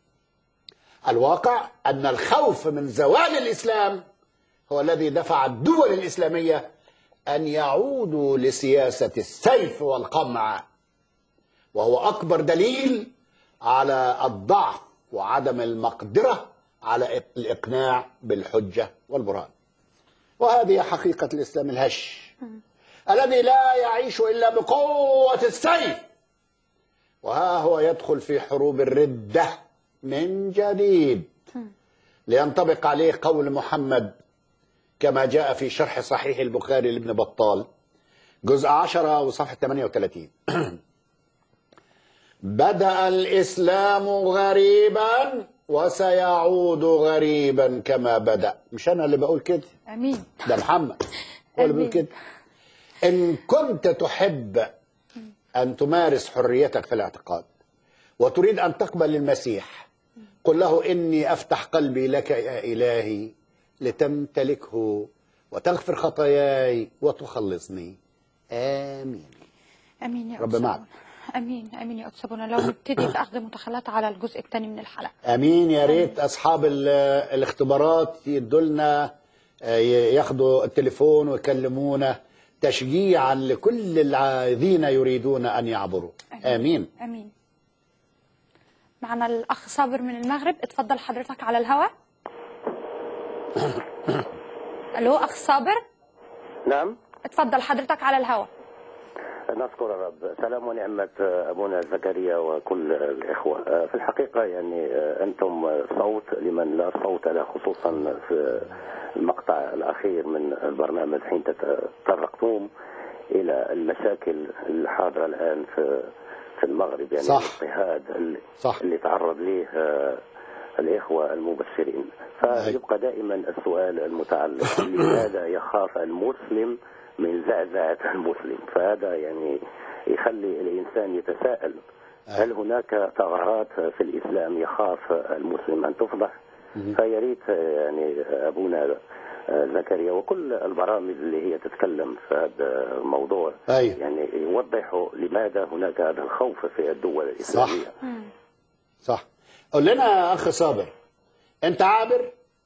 الواقع أن الخوف من زوال الإسلام هو الذي دفع الدول الإسلامية أن يعودوا لسياسة السيف والقمع وهو أكبر دليل على الضعف وعدم المقدرة على الإقناع بالحجة والبرهان وهذه حقيقة الإسلام الهش الذي لا يعيش إلا بقوة السيف وها هو يدخل في حروب الردة من جديد لينطبق عليه قول محمد كما جاء في شرح صحيح البخاري لابن بطال جزء 10 وصفحة 38 بدأ الإسلام غريبا وسيعود غريبا كما بدأ مش أنا اللي بقول كده امين ده محمد هو اللي بيقول آمين. كده إن كنت تحب أن تمارس حريتك في الاعتقاد وتريد أن تقبل المسيح قل له إني أفتح قلبي لك يا إلهي لتمتلكه وتغفر خطاياي وتخلصني آمين امين يا رب أستاذ معك. أبونا. امين امين يا استاذ أبونا. لو نبتدي في اخذ مداخلات على الجزء الثاني من الحلقه امين يا ريت اصحاب ال- الاختبارات يدوا لنا آه، ياخدوا التليفون ويكلمونا تشجيعا لكل الذين يريدون ان يعبروا امين امين معنا الاخ صابر من المغرب اتفضل حضرتك على الهواء الو اخ صابر نعم اتفضل حضرتك على الهواء نذكر الرب سلام ونعمة أبونا زكريا وكل الإخوة في الحقيقة يعني أنتم صوت لمن لا صوت له خصوصا في المقطع الأخير من البرنامج حين تطرقتم إلى المشاكل الحاضرة الآن في في المغرب يعني صح. الاضطهاد اللي, صح. اللي تعرض له آه، الإخوة المبشرين فيبقى دائما السؤال المتعلق لماذا يخاف المسلم من زعزعة المسلم فهذا يعني يخلي الإنسان يتساءل هل هناك ثغرات في الإسلام يخاف المسلم أن تفضح فياريت يعني أبونا زكريا وكل البرامج اللي هي تتكلم في هذا الموضوع أيوة. يعني يوضحوا لماذا هناك هذا الخوف في الدول صح الإسلامية صح قول لنا يا اخ صابر انت عابر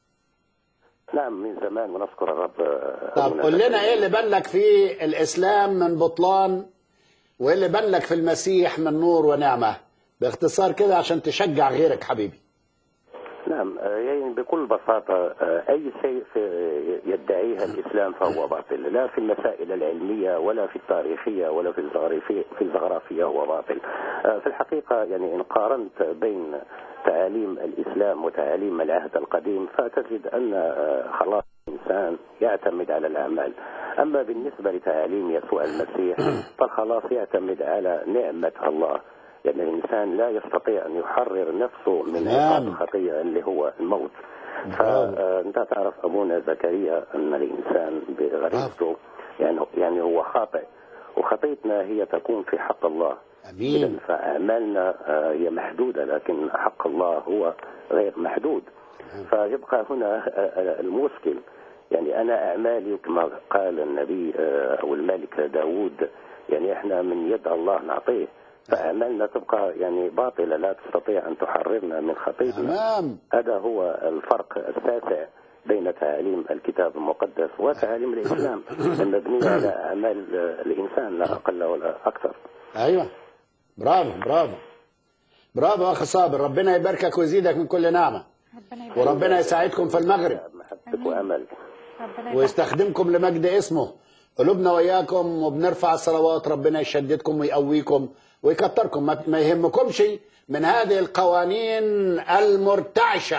نعم من زمان ونذكر الرب طب أبونا قول لنا زكريا. ايه اللي بان لك في الاسلام من بطلان وايه اللي بان لك في المسيح من نور ونعمه باختصار كده عشان تشجع غيرك حبيبي نعم آه، يعني بكل بساطة آه، أي شيء في يدعيه الإسلام فهو باطل لا في المسائل العلمية ولا في التاريخية ولا في الجغرافية في الجغرافيا هو باطل آه، في الحقيقة يعني إن قارنت بين تعاليم الإسلام وتعاليم العهد القديم فتجد أن آه، خلاص الإنسان يعتمد على الأعمال أما بالنسبة لتعاليم يسوع المسيح فالخلاص يعتمد على نعمة الله لأن الإنسان لا يستطيع أن يحرر نفسه من عقاب نعم. الخطية اللي هو الموت فأنت تعرف أبونا زكريا أن الإنسان بغريزته يعني يعني هو خاطئ وخطيتنا هي تكون في حق الله امين فأعمالنا آه، هي محدودة لكن حق الله هو غير محدود فيبقى هنا آه، آه، المشكل يعني أنا أعمالي كما قال النبي آه، أو الملك داود يعني إحنا من يد الله نعطيه فأعمالنا تبقى يعني باطلة لا تستطيع أن تحررنا من خطيئتنا تمام هذا هو الفرق الشاسع بين تعاليم الكتاب المقدس وتعاليم الإسلام المبنية على أعمال آه، الإنسان لا أقل ولا أكثر ايوه برافو برافو برافو اخ صابر ربنا يباركك ويزيدك من كل نعمه وربنا يساعدكم في المغرب محبتك وأمل ويستخدمكم لمجد اسمه قلوبنا وياكم وبنرفع الصلوات ربنا يشددكم ويقويكم ويكتركم ما ما يهمكمش من هذه القوانين المرتعشة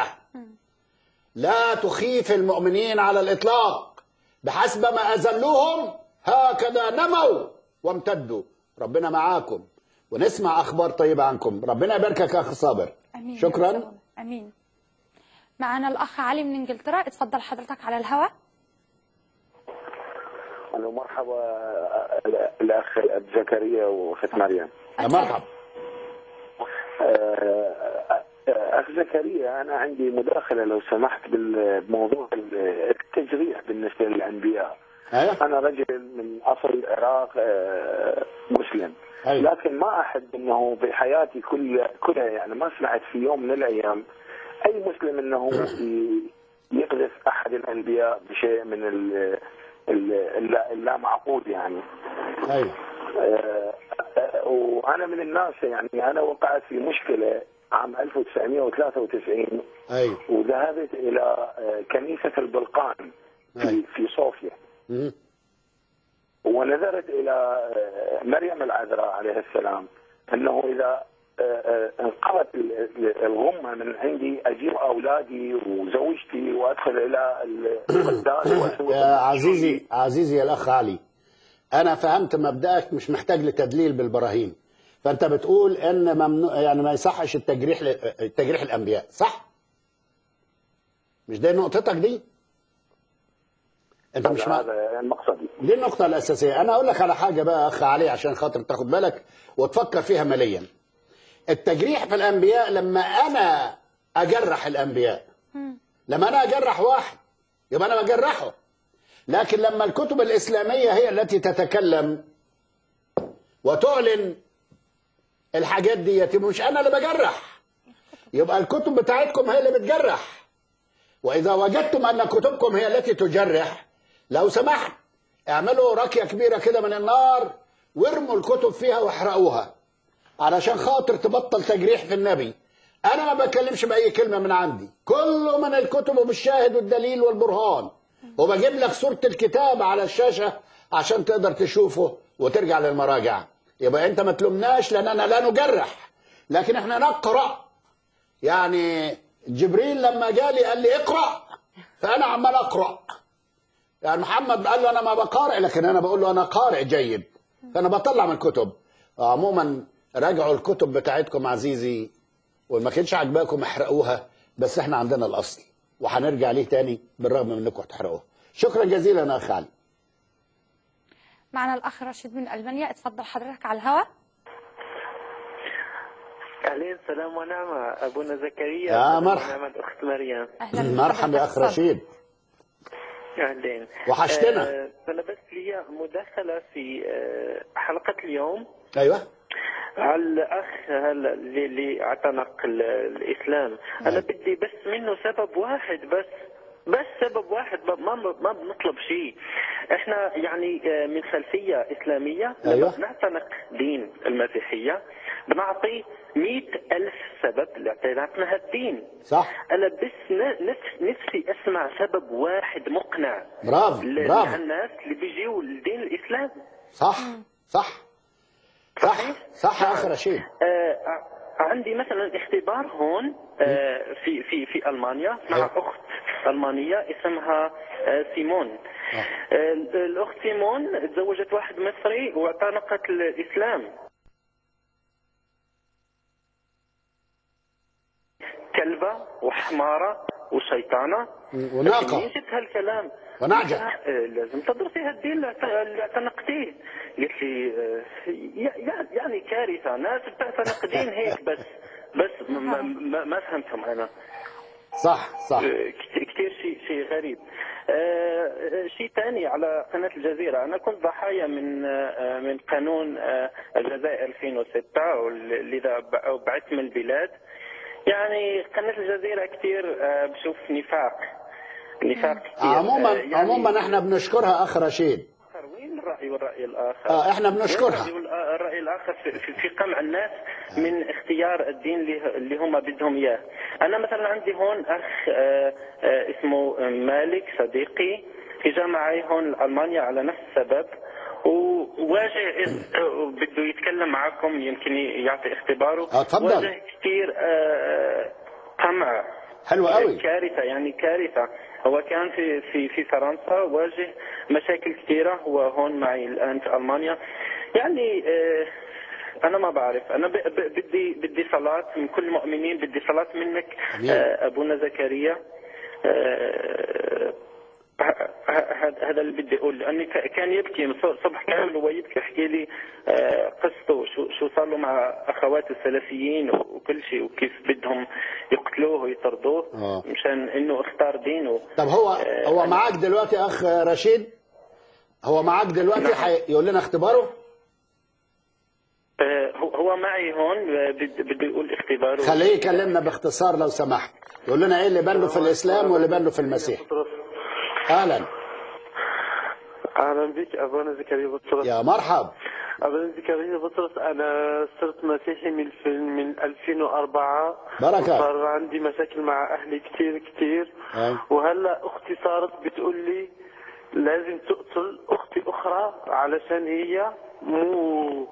لا تخيف المؤمنين على الإطلاق بحسب ما أذلوهم هكذا نموا وامتدوا ربنا معاكم ونسمع أخبار طيبة عنكم ربنا يباركك يا أخ صابر امين يا شكرا أستاذ أبونا. امين معنا الاخ علي من انجلترا اتفضل حضرتك على الهواء الو مرحبا الاخ زكريا واخت مريم يا مرحبا آه، اخ زكريا انا عندي مداخله لو سمحت بالموضوع التجريح بالنسبه للانبياء انا رجل من اصل العراق آه، مسلم لكن ما احب انه بحياتي كل كلها يعني ما سمعت في يوم من الايام اي مسلم انه ي- يقذف احد الانبياء بشيء من ال- ال- اللا اللا معقول يعني ايوه آه، آه، وانا من الناس يعني انا وقعت في مشكله عام 1993 ايوه وذهبت الى آه، كنيسه البلقان في, في صوفيا مم. ونظرت الى آه، مريم العذراء عليها السلام انه اذا آه، آه، انقضت ال- ال- الغمه من عندي اجيب اولادي وزوجتي وادخل الى القداس وأسوي يا عزيزي عزيزي يا الاخ علي انا فهمت مبدأك مش محتاج لتدليل بالبراهين فانت بتقول ان ممنوع يعني ما يصحش التجريح ل- تجريح الانبياء صح مش دي نقطتك دي انت مش مع... هذا مقصدي دي النقطة الأساسية أنا أقول لك على حاجة بقى يا أخ علي عشان خاطر تاخد بالك وتفكر فيها مليا التجريح في الأنبياء لما أنا أجرح الأنبياء لما أنا أجرح واحد يبقى أنا بجرحه لكن لما الكتب الإسلامية هي التي تتكلم وتعلن الحاجات دي يبقى مش أنا اللي بجرح يبقى الكتب بتاعتكم هي اللي بتجرح وإذا وجدتم أن كتبكم هي التي تجرح لو سمحت اعملوا راكية كبيرة كده من النار وارموا الكتب فيها واحرقوها علشان خاطر تبطل تجريح في النبي انا ما بتكلمش باي كلمه من عندي كله من الكتب وبالشاهد والدليل والبرهان وبجيب لك صوره الكتاب على الشاشه عشان تقدر تشوفه وترجع للمراجع يبقى انت ما تلومناش لاننا لا نجرح لكن احنا نقرا يعني جبريل لما جالي قال لي اقرا فانا عمال اقرا يعني محمد قال له انا ما بقارئ لكن انا بقول له انا قارئ جيد فانا بطلع من الكتب عموما راجعوا الكتب بتاعتكم عزيزي وما كانش عاجباكم احرقوها بس احنا عندنا الاصل وهنرجع ليه تاني بالرغم من انكم هتحرقوها شكرا جزيلا يا اخ علي معنا الأخ رشيد من ألمانيا اتفضل حضرتك على الهواء أهلين سلام ونعمة أبونا زكريا يا سلام مرحبا. ونعمة أخت مريم مرحبا يا اخ رشيد أهلين وحشتنا. آه، أنا بس لي مداخلة في آه، حلقة اليوم ايوه على الأخ هلا اللي, اللي اعتنق ال- الإسلام أنا بدي بس منه سبب واحد بس بس سبب واحد ما ما ما بنطلب شيء احنا يعني آه، من خلفية إسلامية لما أيوة. بنعتنق دين المسيحية بنعطي مئة ألف سبب لاعتناقنا هالدين صح أنا بس ن- نفس نفسي أسمع سبب واحد مقنع برافو، ل- برافو. للناس اللي بيجيوا لدين الإسلام صح صح صح صح يا اخ رشيد آه ع- عندي مثلا اختبار هون آه في في في المانيا مع اخت المانيه اسمها آه سيمون آه الاخت سيمون تزوجت واحد مصري واعتنقت الاسلام كلبه وحماره وشيطانه وناقة. لكن جبت هالكلام ونعجة. آه، لازم تدرسي هالدين اللي اعت- اللي اعتنقتيه قلت لي آه، يا- يعني كارثه ناس بتعتنق دين هيك بس بس ما, ما, ما فهمتهم انا صح صح كثير شيء شيء غريب آه، شيء ثاني على قناة الجزيرة أنا كنت ضحايا من آه، من قانون آه، الجزائر 2006 واللي إذا ب- بعثت من البلاد يعني قناة الجزيرة كثير آه، بشوف نفاق نفاق كثير عموما آه، يعني عموما احنا بنشكرها اخ رشيد وين الرأي والرأي الآخر؟ آه، إحنا بنشكرها. وين الرأي والآ- الرأي الآخر في, في, في قمع الناس من اختيار الدين اللي, اللي هم بدهم إياه. أنا مثلا عندي هون أخ آه، آه، اسمه مالك صديقي اجى معي هون ألمانيا على نفس السبب وواجه آه، بده يتكلم معكم يمكن يعطي اختباره آه، تفضل. واجه كثير آه، قمع حلو قوي كارثة يعني كارثة هو كان في في في فرنسا واجه مشاكل كثيرة هو هون معي الآن في ألمانيا يعني آه، أنا ما بعرف أنا ب- ب- بدي بدي صلاة من كل المؤمنين بدي صلاة منك أمين. آه، أبونا زكريا آه، ه- ه- هذا هذا اللي بدي اقول لاني ك- كان يبكي من ص- صبح كامل وهو يبكي يحكي لي آه، قصته شو شو صار له مع اخواته السلفيين وكل شيء وكيف بدهم يقتلوه ويطردوه آه. مشان انه اختار دينه طب هو آه، هو أنا- معاك دلوقتي اخ رشيد هو معاك دلوقتي حي... يقول لنا اختباره آه، هو هو معي هون آه، بد- بده يقول اختباره خليه يكلمنا باختصار لو سمحت يقول لنا ايه اللي بان له في الاسلام واللي بان له في المسيح اهلا اهلا بك ابونا زكريا بطرس يا مرحب ابونا زكريا بطرس انا صرت مسيحي من في من 2004 بركة. صار عندي مشاكل مع اهلي كثير كثير أي. وهلا اختي صارت بتقول لي لازم تقتل اختي اخرى علشان هي مو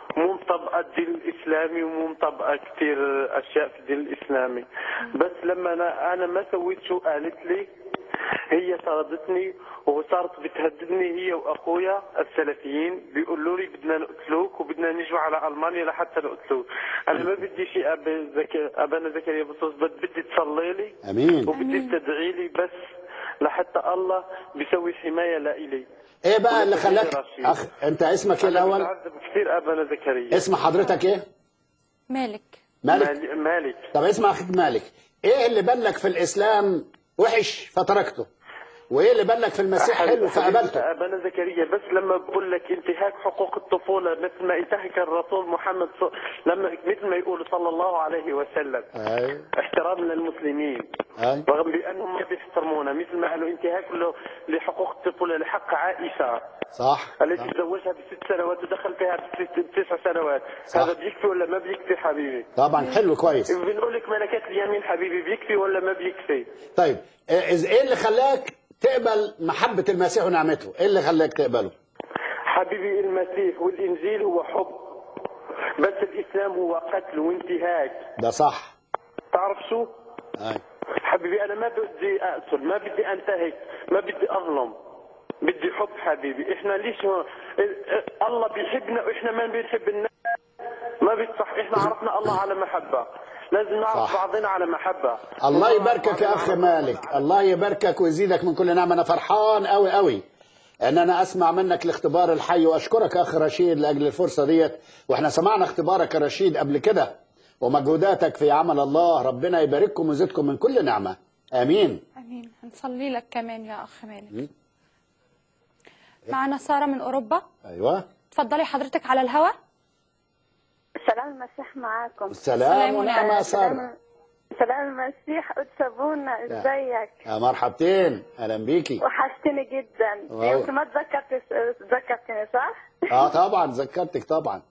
مو مطبقة الدين الإسلامي ومو مطبقة كثير أشياء في الدين الإسلامي بس لما أنا أنا ما سويت شو قالت لي هي طردتني وصارت بتهددني هي واخويا السلفيين بيقولوا لي بدنا نقتلوك وبدنا نجوا على المانيا لحتى نقتلوك انا ما بدي شيء ابي زكي ابانا زكريا بطرس بس بدي تصلي لي امين وبدي تدعي لي بس لحتى الله بيسوي حمايه لإلي ايه بقى اللي خلاك رشيد. اخ انت اسمك ايه انا الاول بتعذب كثير ابانا زكريا اسم حضرتك ايه مالك مالك مالك, مالك. طب اسمع اخيك مالك ايه اللي بان لك في الاسلام وحش فتركته وايه اللي بان لك في المسيح حلو فقبلته أبانا زكريا بس لما بقول لك انتهاك حقوق الطفولة مثل ما انتهك الرسول محمد ص... لما مثل ما يقول صلى الله عليه وسلم ايوه احترام للمسلمين ايوه رغم بأنهم ما بيحترمونا مثل ما قالوا انتهاك له لحقوق الطفولة لحق عائشة صح التي تزوجها بست سنوات ودخل فيها بست بتسع سنوات صح. هذا بيكفي ولا ما بيكفي حبيبي طبعا حلو كويس بنقول لك ملكات اليمين حبيبي بيكفي ولا ما بيكفي طيب ايه إز- إيه اللي خلاك تقبل محبة المسيح ونعمته ايه اللي خلاك تقبله حبيبي المسيح والإنجيل هو حب بس الإسلام هو قتل وانتهاك ده صح تعرف شو أي. حبيبي أنا ما بدي أقتل ما بدي أنتهك ما بدي أظلم بدي حب حبيبي إحنا ليش هو... الله بيحبنا وإحنا ما بنحب الناس ما بيصح إحنا عرفنا الله على محبة لازم نعرف صح. بعضنا على محبة الله يباركك يا اخ مالك الله يباركك ويزيدك من كل نعمه انا فرحان قوي قوي ان انا اسمع منك الاختبار الحي واشكرك اخ رشيد لاجل الفرصه ديت واحنا سمعنا اختبارك يا رشيد قبل كده ومجهوداتك في عمل الله ربنا يبارككم ويزيدكم من كل نعمه امين امين هنصلي لك كمان يا اخ مالك معنا ساره من اوروبا ايوه اتفضلي حضرتك على الهوا سلام المسيح معاكم سلام ونعمه يا ساره سلام المسيح اتسابونا ازيك يا مرحبتين اهلا بيكي وحشتني جدا واو. يمكن ما تذكرت تذكرتني صح؟ اه طبعا ذكرتك طبعا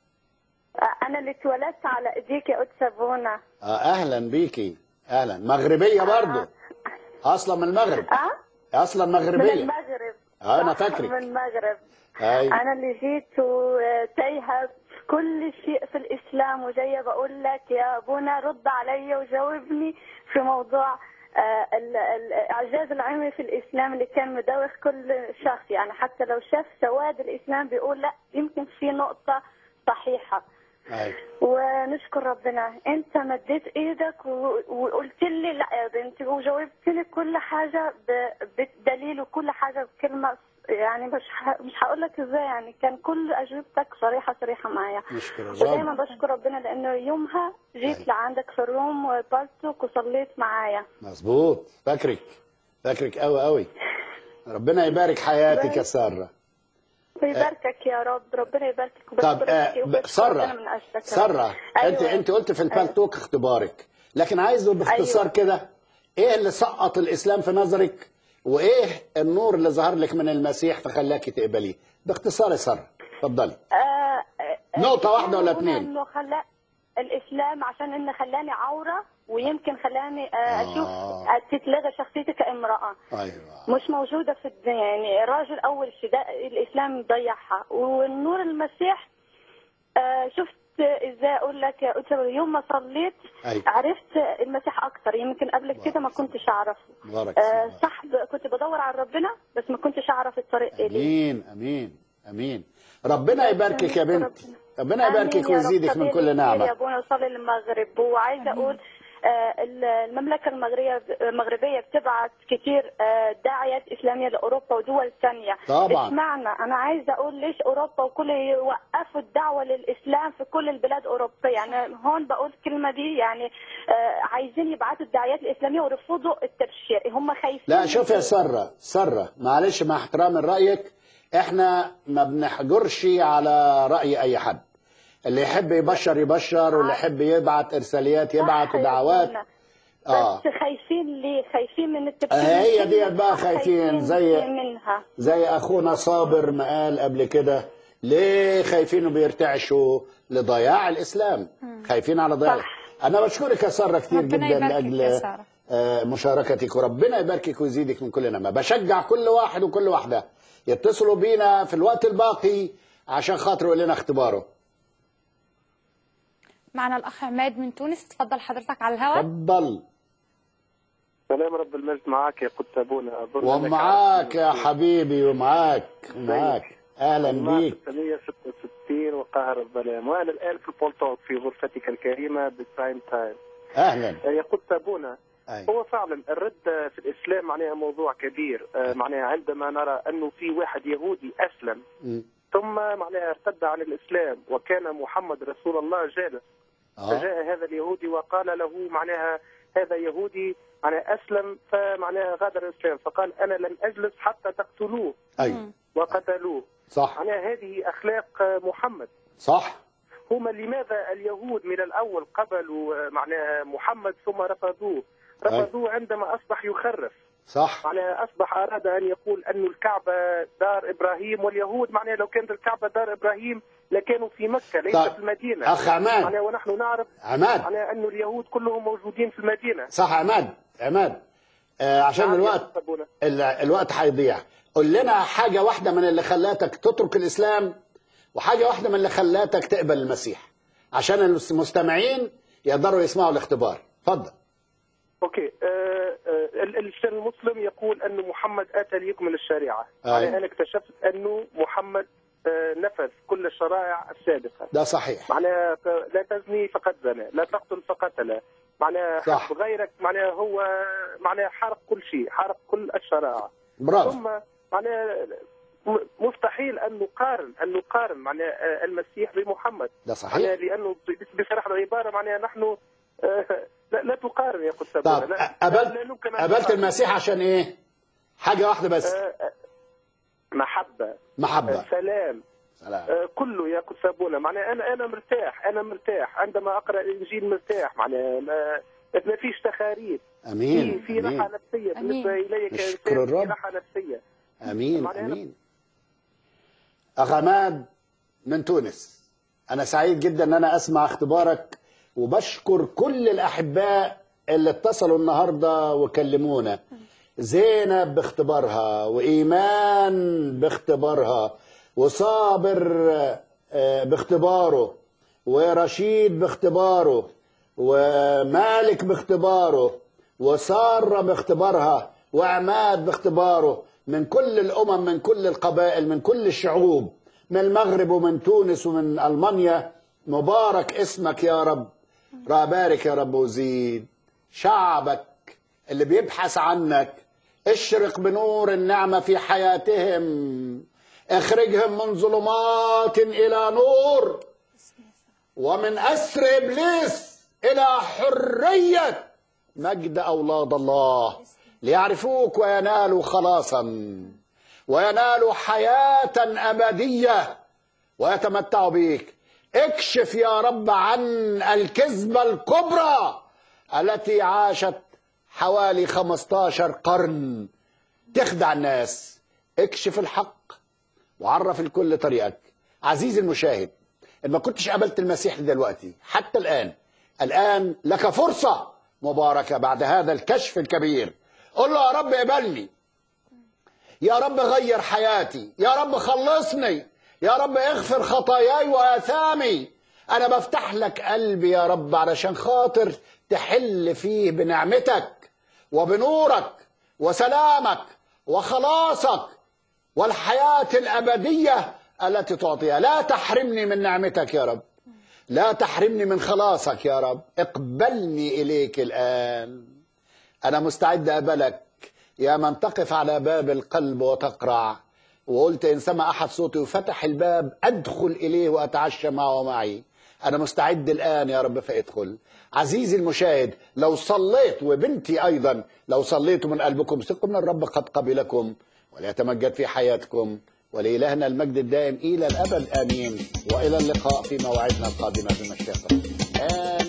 انا اللي اتولدت على ايديك يا اتسابونا آه اهلا بيكي اهلا مغربيه برضو اصلا من المغرب اه اصلا من مغربيه المغرب اه انا صح، فاكرك من المغرب ايوه انا اللي جيت وتايهه في كل شيء في الاسلام وجايه بقول لك يا ابونا رد علي وجاوبني في موضوع آه، ال- ال- الاعجاز العلمي في الاسلام اللي كان مدوخ كل شخص يعني حتى لو شاف سواد الاسلام بيقول لا يمكن في نقطه صحيحه ايوه ونشكر ربنا انت مديت ايدك و- وقلت لي لا يا بنتي وجاوبت لي كل حاجه ب- بالدليل وكل حاجه بكلمه يعني مش ه- مش هقول لك ازاي يعني كان كل اجوبتك صريحه صريحه معايا نشكر ودايما الرب بشكر ربنا لانه يومها جيت لعندك في الروم وقبلتك وصليت معايا مظبوط فاكرك فاكرك قوي قوي ربنا يبارك حياتك يا ساره ويباركك يا رب ربنا يباركك طب وبشكرك آه كتير ب- وبشكر ربنا ساره من اجلك يا رب. ساره انت أيوة. انت قلت في البالتوك اختبارك لكن عايزه باختصار أيوة. كده ايه اللي سقط الاسلام في نظرك وايه النور اللي ظهر لك من المسيح فخلاكي تقبليه باختصار يا ساره اتفضلي آه، آه، نقطة واحدة ولا الإسلام اتنين؟ انه خلا الاسلام عشان انه خلاني عوره ويمكن خلاني آه، اشوف آه، تتلغى شخصيتي كامراه ايوه مش موجوده في الدنيا يعني الراجل اول شيء ده الاسلام ضيعها والنور المسيح آه، شفت ازاي اقول لك يا أستاذ، يوم ما صليت أيوة. عرفت المسيح اكتر يمكن قبل كده ما كنتش اعرفه بارك آه، صح ب- كنت بدور على ربنا بس ما كنتش اعرف الطريق اليه امين امين امين ربنا يباركك يا بنتي ربنا آمين يباركك يا رب. ويزيدك من صلي كل كتير يا نعمه ابونا وصلي للمغرب وعايزه اقول آه، المملكه المغربيه المغربيه بتبعت كتير آه، داعيات اسلاميه لاوروبا ودول ثانيه طبعاً. اشمعنى انا عايزه اقول ليش اوروبا وكل يوقفوا الدعوه للاسلام في كل البلاد الاوروبيه يعني هون بقول الكلمه دي يعني آه، عايزين يبعتوا الداعيات الاسلاميه ويرفضوا التبشير هم خايفين لا شوف يا سره سره معلش مع احترام رايك احنا ما بنحجرش على راي اي حد اللي يحب يبشر يبشر واللي يحب يبعت ارساليات يبعت صح يا ودعوات أبونا. اه بس خايفين ليه خايفين من التبشير هي من ديت كلمة بقى صح، خايفين زي منها زي اخونا صابر ما قال قبل كده ليه خايفين وبيرتعشوا لضياع الاسلام خايفين على ضياع انا بشكرك يا ساره كتير ربنا جدا يباركك لاجل يا سارة. آه، مشاركتك وربنا يباركك ويزيدك من كل نعمه بشجع كل واحد وكل واحده يتصلوا بينا في الوقت الباقي عشان خاطر يقول لنا اختباره معنا الاخ عماد من تونس تفضل حضرتك على الهواء تفضل سلام رب المجد معك يا قدس ابونا أظن أنك ومعاك يا عارف حبيبي ومعاك ومعاك اهلا بيك 1966 وقاهرة الظلام وانا الان في بولتوك في غرفتك الكريمه بالتايم تايم اهلا يا قدس ابونا أي. هو فعلا الرد في الاسلام معناها موضوع كبير آه، معناها عندما نرى انه في واحد يهودي اسلم مم. ثم معناها ارتد عن الاسلام وكان محمد رسول الله جالس آه. فجاء هذا اليهودي وقال له معناها هذا يهودي معناها اسلم فمعناها غادر الاسلام فقال انا لن اجلس حتى تقتلوه ايوه وقتلوه صح معناها هذه اخلاق محمد صح هما لماذا اليهود من الاول قبلوا معناها محمد ثم رفضوه أي. رفضوه عندما اصبح يخرف صح معناها اصبح اراد ان يقول ان الكعبه دار ابراهيم واليهود معناها لو كانت الكعبه دار ابراهيم لكانوا في مكه ليس طيب. في المدينه أخ عماد. معناها ونحن نعرف عماد. معناها انه اليهود كلهم موجودين في المدينه صح عماد عماد آه عشان نعم يا الوقت أستاذ أبونا. ال- الوقت هيضيع قول لنا حاجة واحدة من اللي خلاتك تترك الإسلام وحاجة واحدة من اللي خلاتك تقبل المسيح عشان المستمعين يقدروا يسمعوا الاختبار اتفضل اوكي آه آه ال- الانسان المسلم يقول ان محمد اتى ليكمل الشريعه أي. يعني انا اكتشفت انه محمد آه نفذ كل الشرائع السابقه ده صحيح معناها ف- لا تزني فقد زنى لا تقتل فقتل معناها صح. حق غيرك معناها هو معناها حرق كل شيء حرق كل الشرائع برافو. ثم معناها م- مستحيل ان نقارن ان نقارن معناها آه، المسيح بمحمد ده صحيح. معناها لانه ب- بصراحه العباره معناها نحن آه، لا, لا تقارن يا قدس أبونا. طب لا- لا- قبلت لا يمكن أن قبلت نقارن. المسيح عشان ايه حاجة واحدة بس آه، آه، محبه محبة آه، سلام سلام آه، كله يا قدس ابونا معناها انا انا مرتاح انا مرتاح عندما اقرا الانجيل مرتاح معناها ما ما فيش تخاريف امين في في راحه امين نفسيه بالنسبه الي نشكر كانسان في الرب. راحه نفسيه امين معناها أنا- امين اخ عماد من تونس انا سعيد جدا ان انا اسمع اختبارك وبشكر كل الاحباء اللي اتصلوا النهارده وكلمونا زينب باختبارها وايمان باختبارها وصابر آه، باختباره ورشيد باختباره ومالك باختباره وسارة باختبارها وعماد باختباره من كل الأمم من كل القبائل من كل الشعوب من المغرب ومن تونس ومن ألمانيا مبارك اسمك يا رب بارك يا رب وزيد شعبك اللي بيبحث عنك اشرق بنور النعمة في حياتهم اخرجهم من ظلمات إلى نور ومن أسر إبليس إلى حرية مجد أولاد الله ليعرفوك وينالوا خلاصا وينالوا حياة أبدية ويتمتعوا بيك اكشف يا رب عن الكذبة الكبرى التي عاشت حوالي 15 قرن تخدع الناس اكشف الحق وعرف الكل طريقك عزيزي المشاهد ان ما كنتش قابلت المسيح دلوقتي حتى الان الان لك فرصه مباركه بعد هذا الكشف الكبير قل له يا رب اقبلني يا رب غير حياتي يا رب خلصني يا رب اغفر خطاياي واثامي انا بفتح لك قلبي يا رب علشان خاطر تحل فيه بنعمتك وبنورك وسلامك وخلاصك والحياة الأبدية التي تعطيها لا تحرمني من نعمتك يا رب لا تحرمني من خلاصك يا رب اقبلني إليك الآن أنا مستعد أقبلك يا من تقف على باب القلب وتقرع وقلت إن سمع أحد صوتي وفتح الباب أدخل إليه وأتعشى معه ومعي أنا مستعد الآن يا رب فادخل عزيزي المشاهد لو صليت وبنتي أيضا لو صليتوا من قلبكم ثقوا من الرب قد قبلكم وليتمجد في حياتكم ولإلهنا المجد الدائم إلى الأبد آمين وإلى اللقاء في موعدنا القادمة بمشيئة الله آمين